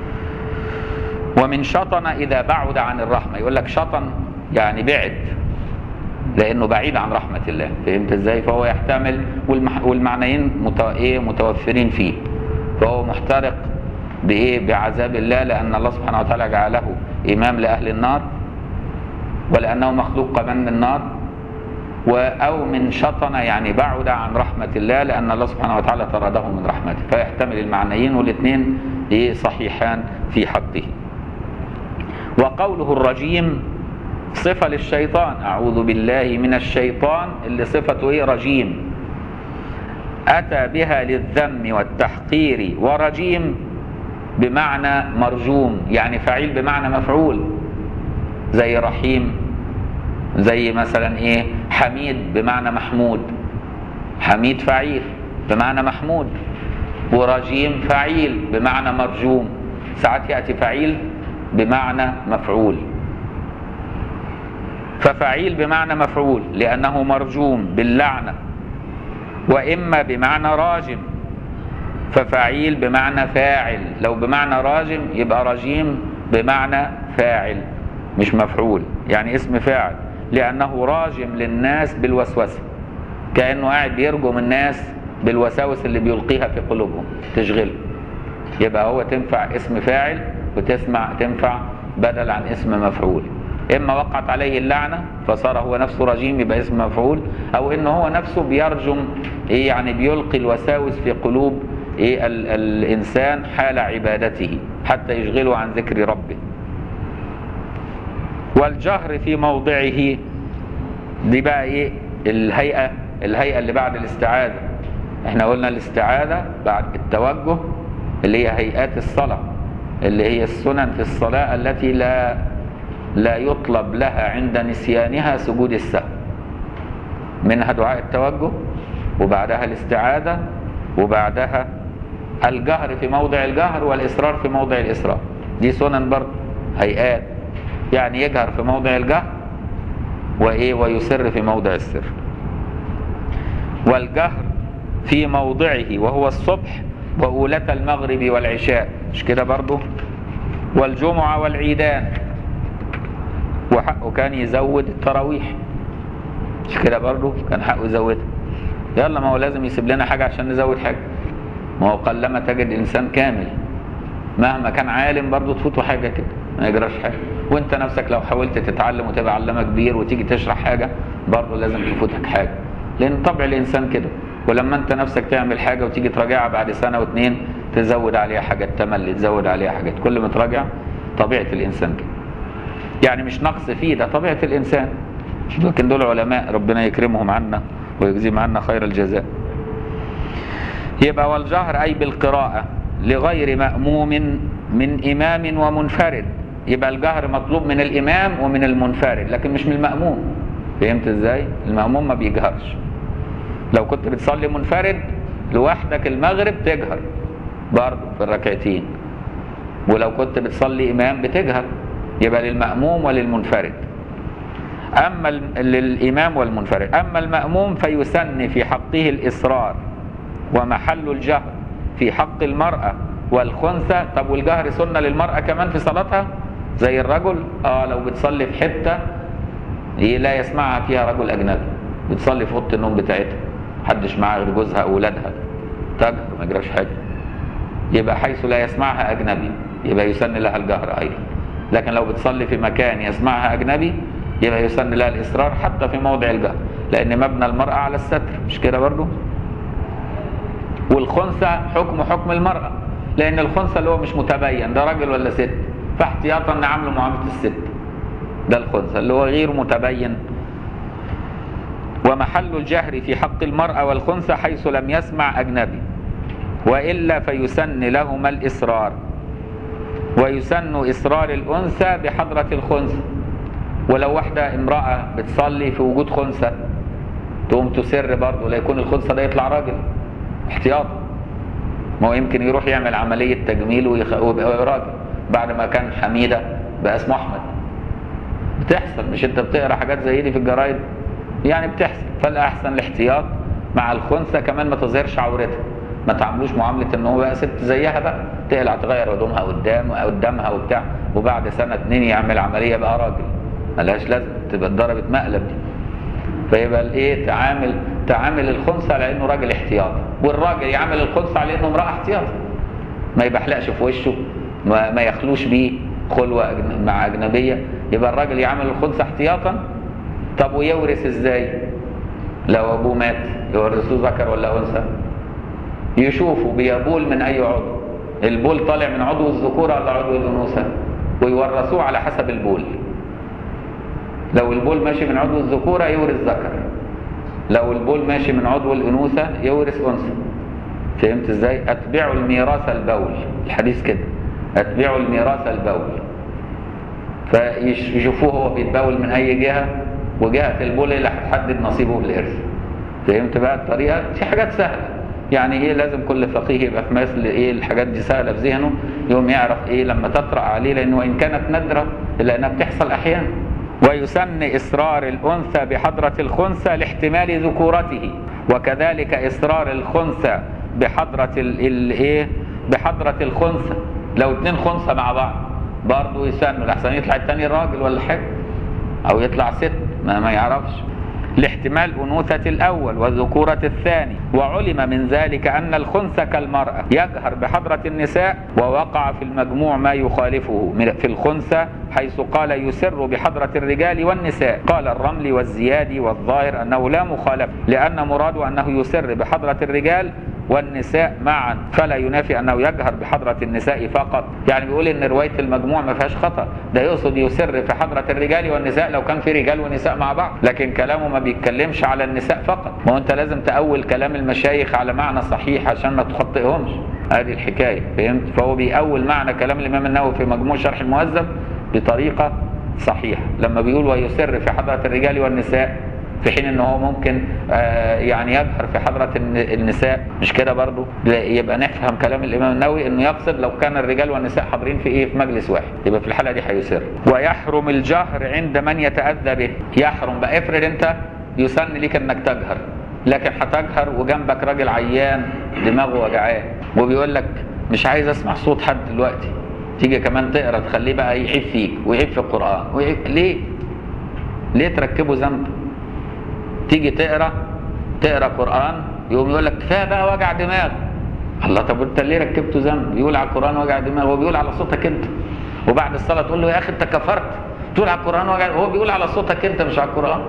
ومن شطن اذا بعد عن الرحمه يقول لك شطن يعني بعد لانه بعيد عن رحمه الله فهمت ازاي فهو يحتمل والمح... والمعنيين مت... ايه متوفرين فيه فهو محترق بايه بعذاب الله لان الله سبحانه وتعالى جعله امام لاهل النار ولانه مخلوق كمان من النار و... او من شطن يعني بعد عن رحمه الله لان الله سبحانه وتعالى طرده من رحمته فيحتمل المعنيين والاثنين ايه صحيحان في حقه وقوله الرجيم صفة للشيطان أعوذ بالله من الشيطان اللي صفته إيه رجيم أتى بها للذم والتحقير ورجيم بمعنى مرجوم يعني فعيل بمعنى مفعول زي رحيم زي مثلا إيه حميد بمعنى محمود حميد فعيل بمعنى محمود ورجيم فعيل بمعنى مرجوم ساعات يأتي فعيل بمعنى مفعول ففعيل بمعنى مفعول لأنه مرجوم باللعنة وإما بمعنى راجم ففعيل بمعنى فاعل لو بمعنى راجم يبقى رجيم بمعنى فاعل مش مفعول يعني اسم فاعل لأنه راجم للناس بالوسوسة كأنه قاعد بيرجم الناس بالوساوس اللي بيلقيها في قلوبهم تشغله يبقى هو تنفع اسم فاعل وتسمع تنفع بدل عن اسم مفعول اما وقعت عليه اللعنه فصار هو نفسه رجيم يبقى اسم مفعول او ان هو نفسه بيرجم ايه يعني بيلقي الوساوس في قلوب إيه ال الإنسان حال عبادته حتى يشغله عن ذكر ربه والجهر في موضعه دي بقى ايه الهيئة الهيئة اللي بعد الاستعاذة احنا قلنا الاستعاذة بعد التوجه اللي هي هيئات الصلاة اللي هي السنن في الصلاة التي لا لا يطلب لها عند نسيانها سجود السهو منها دعاء التوجه وبعدها الاستعاذة وبعدها الجهر في موضع الجهر والإصرار في موضع الإصرار دي سنن برضه هيئات يعني يجهر في موضع الجهر وإيه ويسر في موضع السر والجهر في موضعه وهو الصبح وأولة المغرب والعشاء مش كده برضه والجمعة والعيدان وحقه كان يزود التراويح مش كده برضه كان حقه يزودها يلا ما هو لازم يسيب لنا حاجة عشان نزود حاجة ما هو قلما تجد إنسان كامل مهما كان عالم برضه تفوته حاجة كده ما يجراش حاجة وانت نفسك لو حاولت تتعلم وتبقى علامة كبير وتيجي تشرح حاجة برضه لازم تفوتك حاجة لأن طبع الإنسان كده ولما انت نفسك تعمل حاجة وتيجي تراجعها بعد سنة واتنين تزود عليها حاجات تملي تزود عليها حاجات كل ما تراجع طبيعة الإنسان كده يعني مش نقص فيه ده طبيعة الإنسان لكن دول علماء ربنا يكرمهم عنا ويجزيهم عنا خير الجزاء يبقى والجهر أي بالقراءة لغير مأموم من إمام ومنفرد يبقى الجهر مطلوب من الإمام ومن المنفرد لكن مش من المأموم فهمت ازاي؟ المأموم ما بيجهرش لو كنت بتصلي منفرد لوحدك المغرب تجهر برضه في الركعتين ولو كنت بتصلي إمام بتجهر يبقى للمأموم وللمنفرد أما للإمام والمنفرد أما المأموم فيسن في حقه الإصرار ومحل الجهر في حق المرأة والخنثى طب والجهر سنة للمرأة كمان في صلاتها زي الرجل اه لو بتصلي في حتة لا يسمعها فيها رجل أجنبي بتصلي في أوضة النوم بتاعتها محدش معاها غير جوزها أو أولادها تجهر ما يجراش حاجة يبقى حيث لا يسمعها أجنبي يبقى يسن لها الجهر أيضا لكن لو بتصلي في مكان يسمعها أجنبي يبقى يسن لها الإصرار حتى في موضع الجهر لأن مبنى المرأة على الستر مش كده برضو والخنثى حكم حكم المرأة لأن الخنثى اللي هو مش متبين ده راجل ولا ست فاحتياطا نعامله معاملة الست ده الخنثى اللي هو غير متبين ومحل الجهر في حق المرأة والخنثى حيث لم يسمع أجنبي وإلا فيسن لهما الإصرار ويسن إصرار الأنثى بحضرة الخنثى ولو واحدة امرأة بتصلي في وجود خنثى تقوم تسر برضه لا يكون الخنثى ده يطلع راجل احتياطا ما هو يمكن يروح يعمل عملية تجميل ويبقى راجل بعد ما كان حميدة بقى اسمه أحمد بتحصل مش انت بتقرا حاجات زي دي في الجرايد يعني بتحصل فالأحسن الاحتياط مع الخنثى كمان ما تظهرش عورتها ما تعملوش معاملة ان هو بقى ست زيها بقى تقلع تغير هدومها قدام قدامها وبتاع وبعد سنة اتنين يعمل عملية بقى راجل ملهاش لازم تبقى اتضربت مقلب دي فيبقى الايه تعامل تعامل الخنثى على انه راجل احتياطي والراجل يعامل الخنثى على انه امراه احتياطي ما يبحلقش في وشه ما, ما يخلوش بيه خلوه أجن... مع اجنبيه يبقى الراجل يعامل الخنثى احتياطا طب ويورث ازاي لو ابوه مات يورثوه ذكر ولا انثى يشوفوا بيبول من اي عضو البول طالع من عضو الذكوره ولا عضو الانوثه ويورثوه على حسب البول لو البول ماشي من عضو الذكورة يورث ذكر لو البول ماشي من عضو الأنوثة يورث أنثى فهمت ازاي؟ أتبعوا الميراث البول الحديث كده أتبعوا الميراث البول فيشوفوه هو بيتبول من أي جهة وجهة البول اللي هتحدد نصيبه في الإرث فهمت بقى الطريقة؟ دي حاجات سهلة يعني ايه لازم كل فقيه يبقى في مثل ايه الحاجات دي سهله في ذهنه يوم يعرف ايه لما تطرا عليه لانه وان كانت نادره الا انها بتحصل احيانا ويسن إصرار الأنثى بحضرة الخنثى لاحتمال ذكورته وكذلك إصرار الخنثى بحضرة الإيه بحضرة الخنثى لو اتنين خنثى مع بعض برضه يسنوا لحسن يطلع التاني راجل ولا حاجة أو يطلع ست ما, ما يعرفش لاحتمال أنوثة الأول وذكورة الثاني وعلم من ذلك أن الخنثى كالمرأة يجهر بحضرة النساء ووقع في المجموع ما يخالفه في الخنثى حيث قال يسر بحضرة الرجال والنساء قال الرمل والزيادي والظاهر أنه لا مخالفة لأن مراده أنه يسر بحضرة الرجال والنساء معا فلا ينافي انه يجهر بحضره النساء فقط يعني بيقول ان روايه المجموع ما فيهاش خطا ده يقصد يسر في حضره الرجال والنساء لو كان في رجال ونساء مع بعض لكن كلامه ما بيتكلمش على النساء فقط ما هو انت لازم تاول كلام المشايخ على معنى صحيح عشان ما تخطئهمش هذه الحكايه فهمت فهو بيأول معنى كلام الامام النووي في مجموع شرح المهذب بطريقه صحيحه لما بيقول ويسر في حضره الرجال والنساء في حين ان هو ممكن آه يعني يجهر في حضره الن- النساء مش كده برضو لا، يبقى نفهم كلام الامام النووي انه يقصد لو كان الرجال والنساء حاضرين في ايه في مجلس واحد يبقى في الحاله دي هيسر ويحرم الجهر عند من يتاذى به يحرم بقى افرض انت يسن ليك انك تجهر لكن هتجهر وجنبك راجل عيان دماغه وجعاه وبيقول لك مش عايز اسمع صوت حد دلوقتي تيجي كمان تقرا تخليه بقى يعيب فيك ويعيب في القران ويعيب ليه؟ ليه تركبه ذنب؟ تيجي تقرا تقرا قران يقوم يقول لك كفايه بقى وجع دماغ الله طب انت ليه ركبته ذنب يقول على القران وجع دماغ هو بيقول على صوتك انت وبعد الصلاه تقول له يا اخي انت كفرت تقول على القران وجع هو بيقول على صوتك انت مش على القران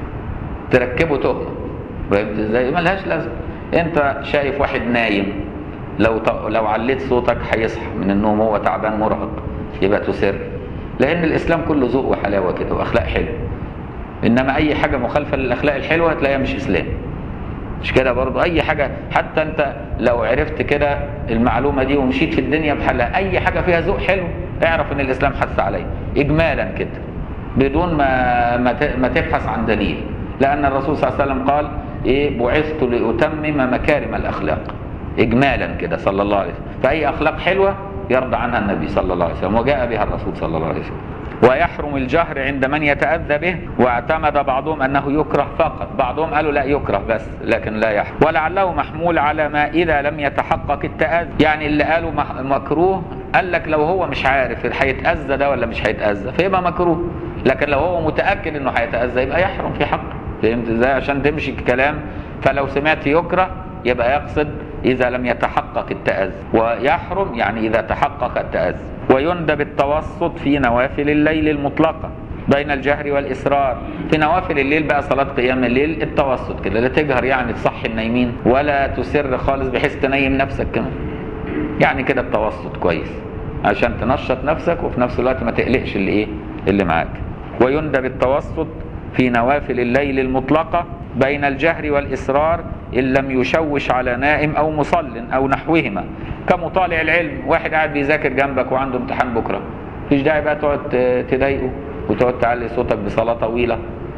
تركبه تهمه فهمت ازاي ملهاش لازمه انت شايف واحد نايم لو ط... لو عليت صوتك هيصحى من النوم هو تعبان مرهق يبقى تسر لان الاسلام كله ذوق وحلاوه كده واخلاق حلوه انما اي حاجه مخالفه للاخلاق الحلوه هتلاقيها مش اسلام مش كده برضو اي حاجه حتى انت لو عرفت كده المعلومه دي ومشيت في الدنيا بحالها اي حاجه فيها ذوق حلو اعرف ان الاسلام حث عليه اجمالا كده بدون ما ما ت- ما تبحث عن دليل لان الرسول صلى الله عليه وسلم قال ايه بعثت لاتمم مكارم الاخلاق اجمالا كده صلى الله عليه وسلم فاي اخلاق حلوه يرضى عنها النبي صلى الله عليه وسلم وجاء بها الرسول صلى الله عليه وسلم ويحرم الجهر عند من يتأذى به واعتمد بعضهم أنه يكره فقط بعضهم قالوا لا يكره بس لكن لا يحرم ولعله محمول على ما إذا لم يتحقق التأذى يعني اللي قالوا مح- مكروه قال لك لو هو مش عارف هيتأذى ده ولا مش هيتأذى فيبقى مكروه لكن لو هو متأكد انه هيتأذى يبقى يحرم في حقه فهمت ازاي عشان تمشي الكلام فلو سمعت يكره يبقى يقصد إذا لم يتحقق التأذي ويحرم يعني إذا تحقق التأذي ويندب التوسط في نوافل الليل المطلقة بين الجهر والإسرار في نوافل الليل بقى صلاة قيام الليل التوسط كده لا تجهر يعني تصحي النايمين ولا تسر خالص بحيث تنيم نفسك كمان يعني كده التوسط كويس عشان تنشط نفسك وفي نفس الوقت ما تقلقش اللي ايه اللي معاك ويندب التوسط في نوافل الليل المطلقة بين الجهر والإسرار إن لم يشوش على نائم أو مصل أو نحوهما كمطالع العلم واحد قاعد بيذاكر جنبك وعنده امتحان بكرة مفيش داعي بقى تقعد ت- تضايقه وتقعد تعلي صوتك بصلاة طويلة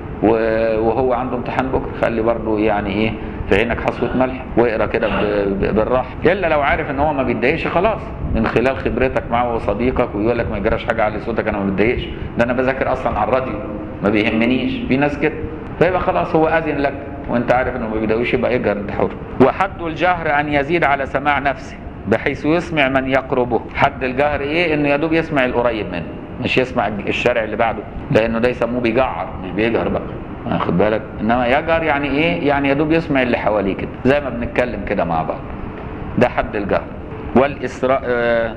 و- وهو عنده امتحان بكرة خلي برضه يعني ايه في عينك حصوة ملح واقرا كده ب- ب- بالراحة الا لو عارف ان هو ما بيتضايقش خلاص من خلال خبرتك معه وصديقك ويقول لك ما يجراش حاجة على صوتك انا ما بتضايقش ده انا بذاكر اصلا على الراديو ما بيهمنيش في ناس كده فيبقى خلاص هو اذن لك وانت عارف انه ما بيضايقوش يبقى اجهر انت حر وحد الجهر ان يزيد على سماع نفسه بحيث يسمع من يقربه حد الجهر ايه انه يدوب يسمع القريب منه مش يسمع الشارع اللي بعده لانه ده يسموه بيجعر مش بيجهر بقى واخد بالك انما يجهر يعني ايه يعني يدوب يسمع اللي حواليه كده زي ما بنتكلم كده مع بعض ده حد الجهر والاسراء آه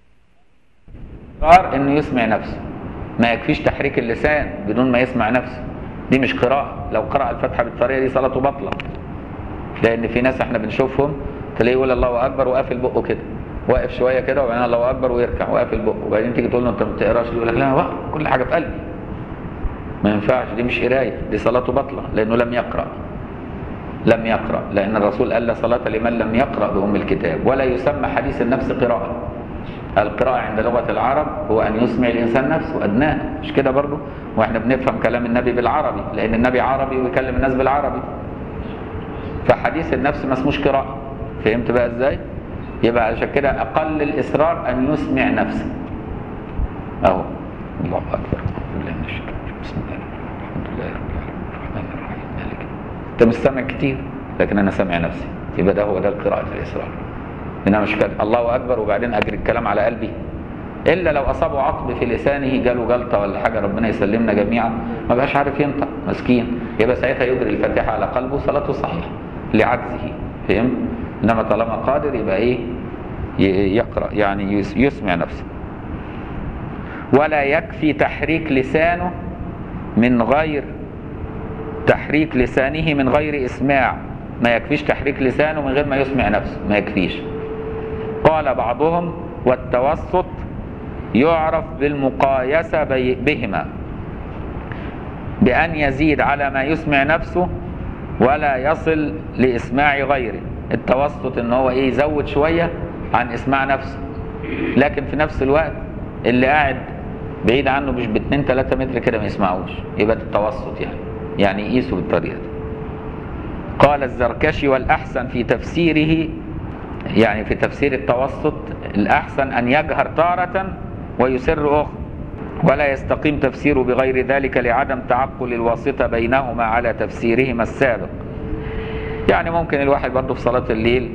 اصرار انه يسمع نفسه ما يكفيش تحريك اللسان بدون ما يسمع نفسه دي مش قراءة لو قرأ الفاتحة بالطريقة دي صلاته باطلة لأن في ناس احنا بنشوفهم تلاقيه يقول الله أكبر وقافل بقه كده واقف شوية كده وبعدين الله أكبر ويركع وقافل بقه وبعدين تيجي تقول له أنت ما بتقراش يقول لك لا أنا بقرا كل حاجة في قلبي ما ينفعش دي مش قراية دي صلاته باطلة لأنه لم يقرأ لم يقرأ لأن الرسول قال لا صلاة لمن لم يقرأ بأم الكتاب ولا يسمى حديث النفس قراءة القراءة عند لغة العرب هو أن يسمع الإنسان نفسه أدناه مش كده برضه وإحنا بنفهم كلام النبي بالعربي لأن النبي عربي ويكلم الناس بالعربي فحديث النفس ما اسموش قراءة فهمت بقى إزاي؟ يبقى عشان كده أقل الإصرار أن يسمع نفسه أهو الله أكبر أعوذ بالله من الشيطان الرجيم. بسم الله الرحمن الرحيم الحمد لله رب العالمين الرحمن الرحيم مالك أنت مش سامع كتير لكن أنا سامع نفسي يبقى ده هو ده القراءة الإصرار انما مش كده الله اكبر وبعدين اجري الكلام على قلبي الا لو اصابه عطب في لسانه جاله جلطه ولا حاجه ربنا يسلمنا جميعا ما بقاش عارف ينطق مسكين يبقى ساعتها يجري الفاتحه على قلبه صلاته صحيحه لعجزه فهمت انما طالما قادر يبقى ايه ي- يقرا يعني يس- يسمع نفسه ولا يكفي تحريك لسانه من غير تحريك لسانه من غير اسماع ما يكفيش تحريك لسانه من غير ما يسمع نفسه ما يكفيش قال بعضهم والتوسط يعرف بالمقايسة بي- بهما بأن يزيد على ما يسمع نفسه ولا يصل لإسماع غيره التوسط ان هو ايه يزود شوية عن إسماع نفسه لكن في نفس الوقت اللي قاعد بعيد عنه مش ب 2 3 متر كده ما يسمعوش يبقى ده التوسط يعني يعني يقيسوا بالطريقة دي قال الزركشي والأحسن في تفسيره يعني في تفسير التوسط الأحسن أن يجهر تارة ويسر أخرى ولا يستقيم تفسيره بغير ذلك لعدم تعقل الواسطة بينهما على تفسيرهما السابق يعني ممكن الواحد برضه في صلاة الليل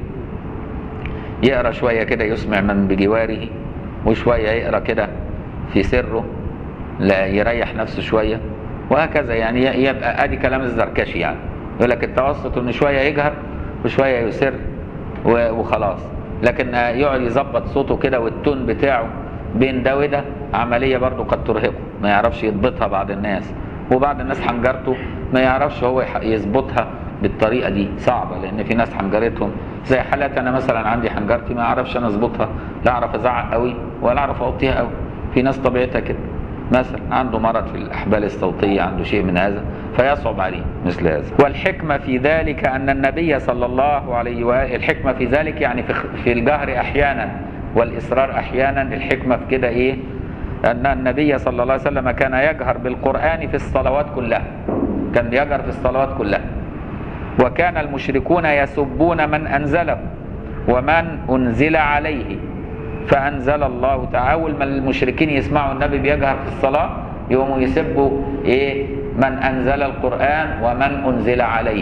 يقرأ شوية كده يسمع من بجواره وشوية يقرأ كده في سره لا يريح نفسه شوية وهكذا يعني يبقى ادي كلام الزركشي يعني يقول لك التوسط ان شوية يجهر وشوية يسر و- وخلاص لكن يقعد يظبط صوته كده والتون بتاعه بين ده وده عملية برضه قد ترهقه ما يعرفش يضبطها بعض الناس وبعض الناس حنجرته ما يعرفش هو يح- يظبطها بالطريقة دي صعبة لأن في ناس حنجرتهم زي حالات أنا مثلا عندي حنجرتي ما أعرفش أنا أظبطها لا أعرف أزعق قوي ولا أعرف أوطيها قوي في ناس طبيعتها كده مثلا عنده مرض في الأحبال الصوتية عنده شيء من هذا فيصعب عليه مثل هذا والحكمة في ذلك أن النبي صلى الله عليه وآله الحكمة في ذلك يعني في, في الجهر أحيانا والإصرار أحيانا الحكمة في كده إيه أن النبي صلى الله عليه وسلم كان يجهر بالقرآن في الصلوات كلها كان يجهر في الصلوات كلها وكان المشركون يسبون من أنزله ومن أنزل عليه فأنزل الله تعالى أول ما المشركين يسمعوا النبي بيجهر في الصلاة يقوموا يسبوا إيه من أنزل القرآن ومن أنزل عليه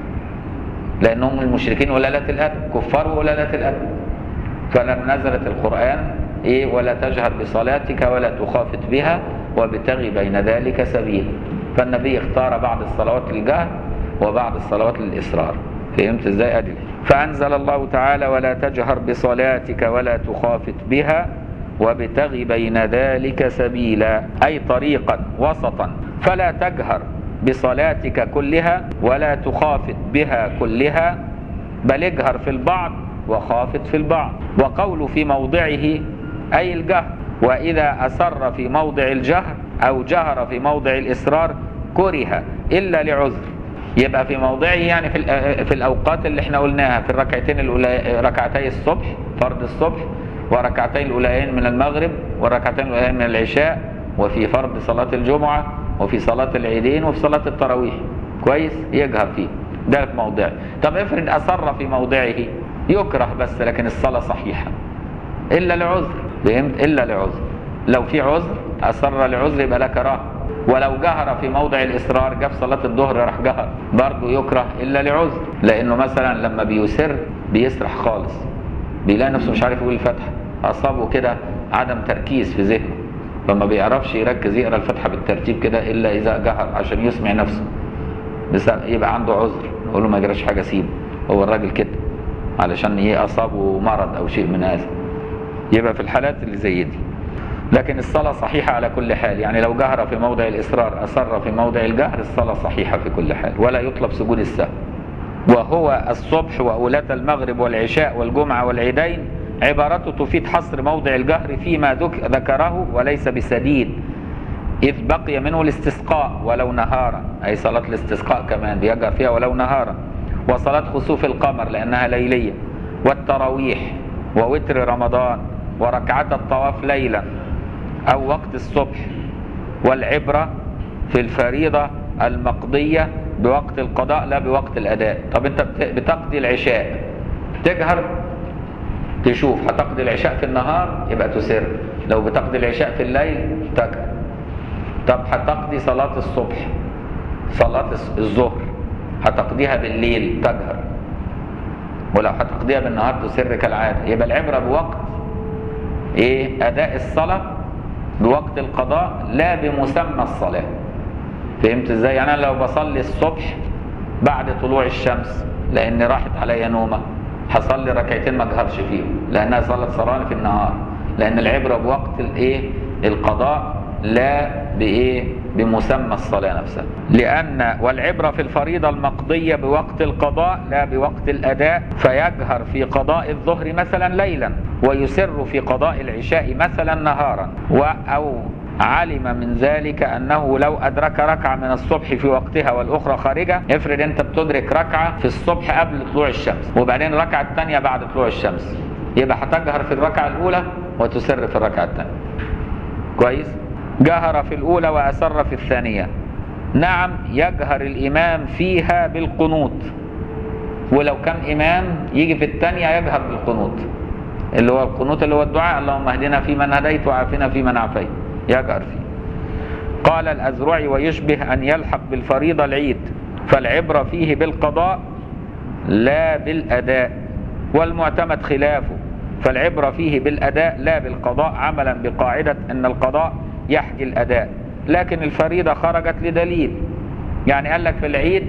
لأنهم المشركين ولالة الأدب كفار ولالة الأدب فلما نزلت القرآن إيه ولا تجهر بصلاتك ولا تخافت بها وابتغي بين ذلك سبيلا فالنبي اختار بعض الصلوات للجهر وبعض الصلوات للإصرار فهمت ازاي ادي فانزل الله تعالى ولا تجهر بصلاتك ولا تخافت بها وابتغ بين ذلك سبيلا اي طريقا وسطا فلا تجهر بصلاتك كلها ولا تخافت بها كلها بل اجهر في البعض وخافت في البعض وقول في موضعه اي الجهر واذا اسر في موضع الجهر او جهر في موضع الاصرار كره الا لعذر يبقى في موضعه يعني في الأ- في الاوقات اللي احنا قلناها في الركعتين الاولى ركعتي الصبح فرض الصبح وركعتين الاوليين من المغرب والركعتين الاوليين من العشاء وفي فرض صلاه الجمعه وفي صلاه العيدين وفي صلاه التراويح كويس يجهر فيه ده في موضعه طب افرض اصر في موضعه يكره بس لكن الصلاه صحيحه الا لعذر فهمت الا لعذر لو في عذر اصر لعذر يبقى لا كراهه ولو جهر في موضع الاصرار جاب صلاه الظهر راح جهر برضه يكره الا لعذر لانه مثلا لما بيسر بيسرح خالص بيلاقي نفسه مش عارف يقول الفاتحه اصابه كده عدم تركيز في ذهنه فما بيعرفش يركز يقرا الفاتحه بالترتيب كده الا اذا جهر عشان يسمع نفسه بس يبقى عنده عذر نقول له ما يجراش حاجه سيبه هو الراجل كده علشان ايه اصابه مرض او شيء من هذا يبقى في الحالات اللي زي دي لكن الصلاة صحيحة على كل حال يعني لو جهر في موضع الإصرار أصر في موضع الجهر الصلاة صحيحة في كل حال ولا يطلب سجود السهو وهو الصبح وأولاة المغرب والعشاء والجمعة والعيدين عبارته تفيد حصر موضع الجهر فيما ذك- ذكره وليس بسديد إذ بقي منه الاستسقاء ولو نهارا أي صلاة الاستسقاء كمان بيجهر فيها ولو نهارا وصلاة خسوف القمر لأنها ليلية والتراويح ووتر رمضان وركعة الطواف ليلا أو وقت الصبح والعبرة في الفريضة المقضية بوقت القضاء لا بوقت الأداء طب أنت بت- بتقضي العشاء تجهر تشوف هتقضي العشاء في النهار يبقى تسر لو بتقضي العشاء في الليل تجهر طب هتقضي صلاة الصبح صلاة الس- الظهر هتقضيها بالليل تجهر ولو هتقضيها بالنهار تسر كالعادة يبقى العبرة بوقت ايه اداء الصلاة بوقت القضاء لا بمسمى الصلاة فهمت ازاي يعني انا لو بصلي الصبح بعد طلوع الشمس لان راحت عليا نومه هصلي ركعتين ما اجهرش فيهم لانها صلاه صلاه في النهار لان العبره بوقت الايه القضاء لا بايه بمسمى الصلاه نفسها لان والعبره في الفريضه المقضيه بوقت القضاء لا بوقت الاداء فيجهر في قضاء الظهر مثلا ليلا ويسر في قضاء العشاء مثلا نهارا و او علم من ذلك انه لو ادرك ركعه من الصبح في وقتها والاخرى خارجه افرض انت بتدرك ركعه في الصبح قبل طلوع الشمس وبعدين الركعه الثانيه بعد طلوع الشمس يبقى هتجهر في الركعه الاولى وتسر في الركعه الثانيه كويس جهر في الاولى واسر في الثانيه نعم يجهر الامام فيها بالقنوت ولو كان امام يجي في الثانيه يجهر بالقنوت اللي هو القنوت اللي هو الدعاء اللهم اهدنا فيمن هديت وعافنا فيمن عافيت يجهر فيه قال الأزرعي ويشبه أن يلحق بالفريضة العيد فالعبرة فيه بالقضاء لا بالأداء والمعتمد خلافه فالعبرة فيه بالأداء لا بالقضاء عملا بقاعدة أن القضاء يحكي الأداء لكن الفريضة خرجت لدليل يعني قال لك في العيد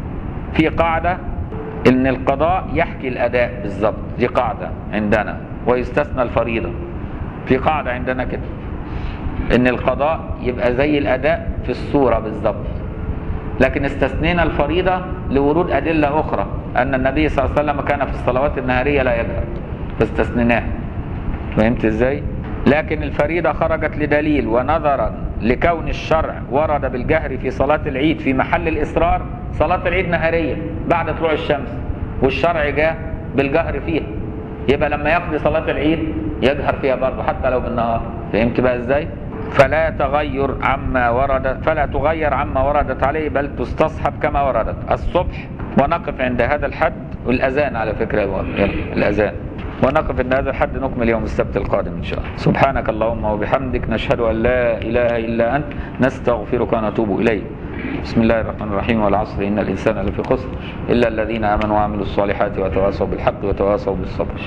في قاعدة ان القضاء يحكي الاداء بالظبط دي قاعده عندنا ويستثنى الفريضه في قاعده عندنا كده ان القضاء يبقى زي الاداء في الصوره بالظبط لكن استثنينا الفريضه لورود ادله اخرى ان النبي صلى الله عليه وسلم كان في الصلوات النهاريه لا يجهر فاستثنيناها فهمت ازاي لكن الفريضه خرجت لدليل ونظرا لكون الشرع ورد بالجهر في صلاه العيد في محل الاصرار صلاه العيد نهاريه بعد طلوع الشمس والشرع جاء بالجهر فيها يبقى لما يقضي صلاه العيد يجهر فيها برضه حتى لو بالنهار فهمت بقى ازاي فلا تغير عما ورد فلا تغير عما وردت عليه بل تستصحب كما وردت الصبح ونقف عند هذا الحد والاذان على فكره يلا الاذان ونقف عند هذا الحد نكمل يوم السبت القادم ان شاء الله سبحانك اللهم وبحمدك نشهد ان لا اله الا انت نستغفرك ونتوب اليك بسم الله الرحمن الرحيم والعصر ان الانسان لفي خسر الا الذين امنوا وعملوا الصالحات وتواصوا بالحق وتواصوا بالصبر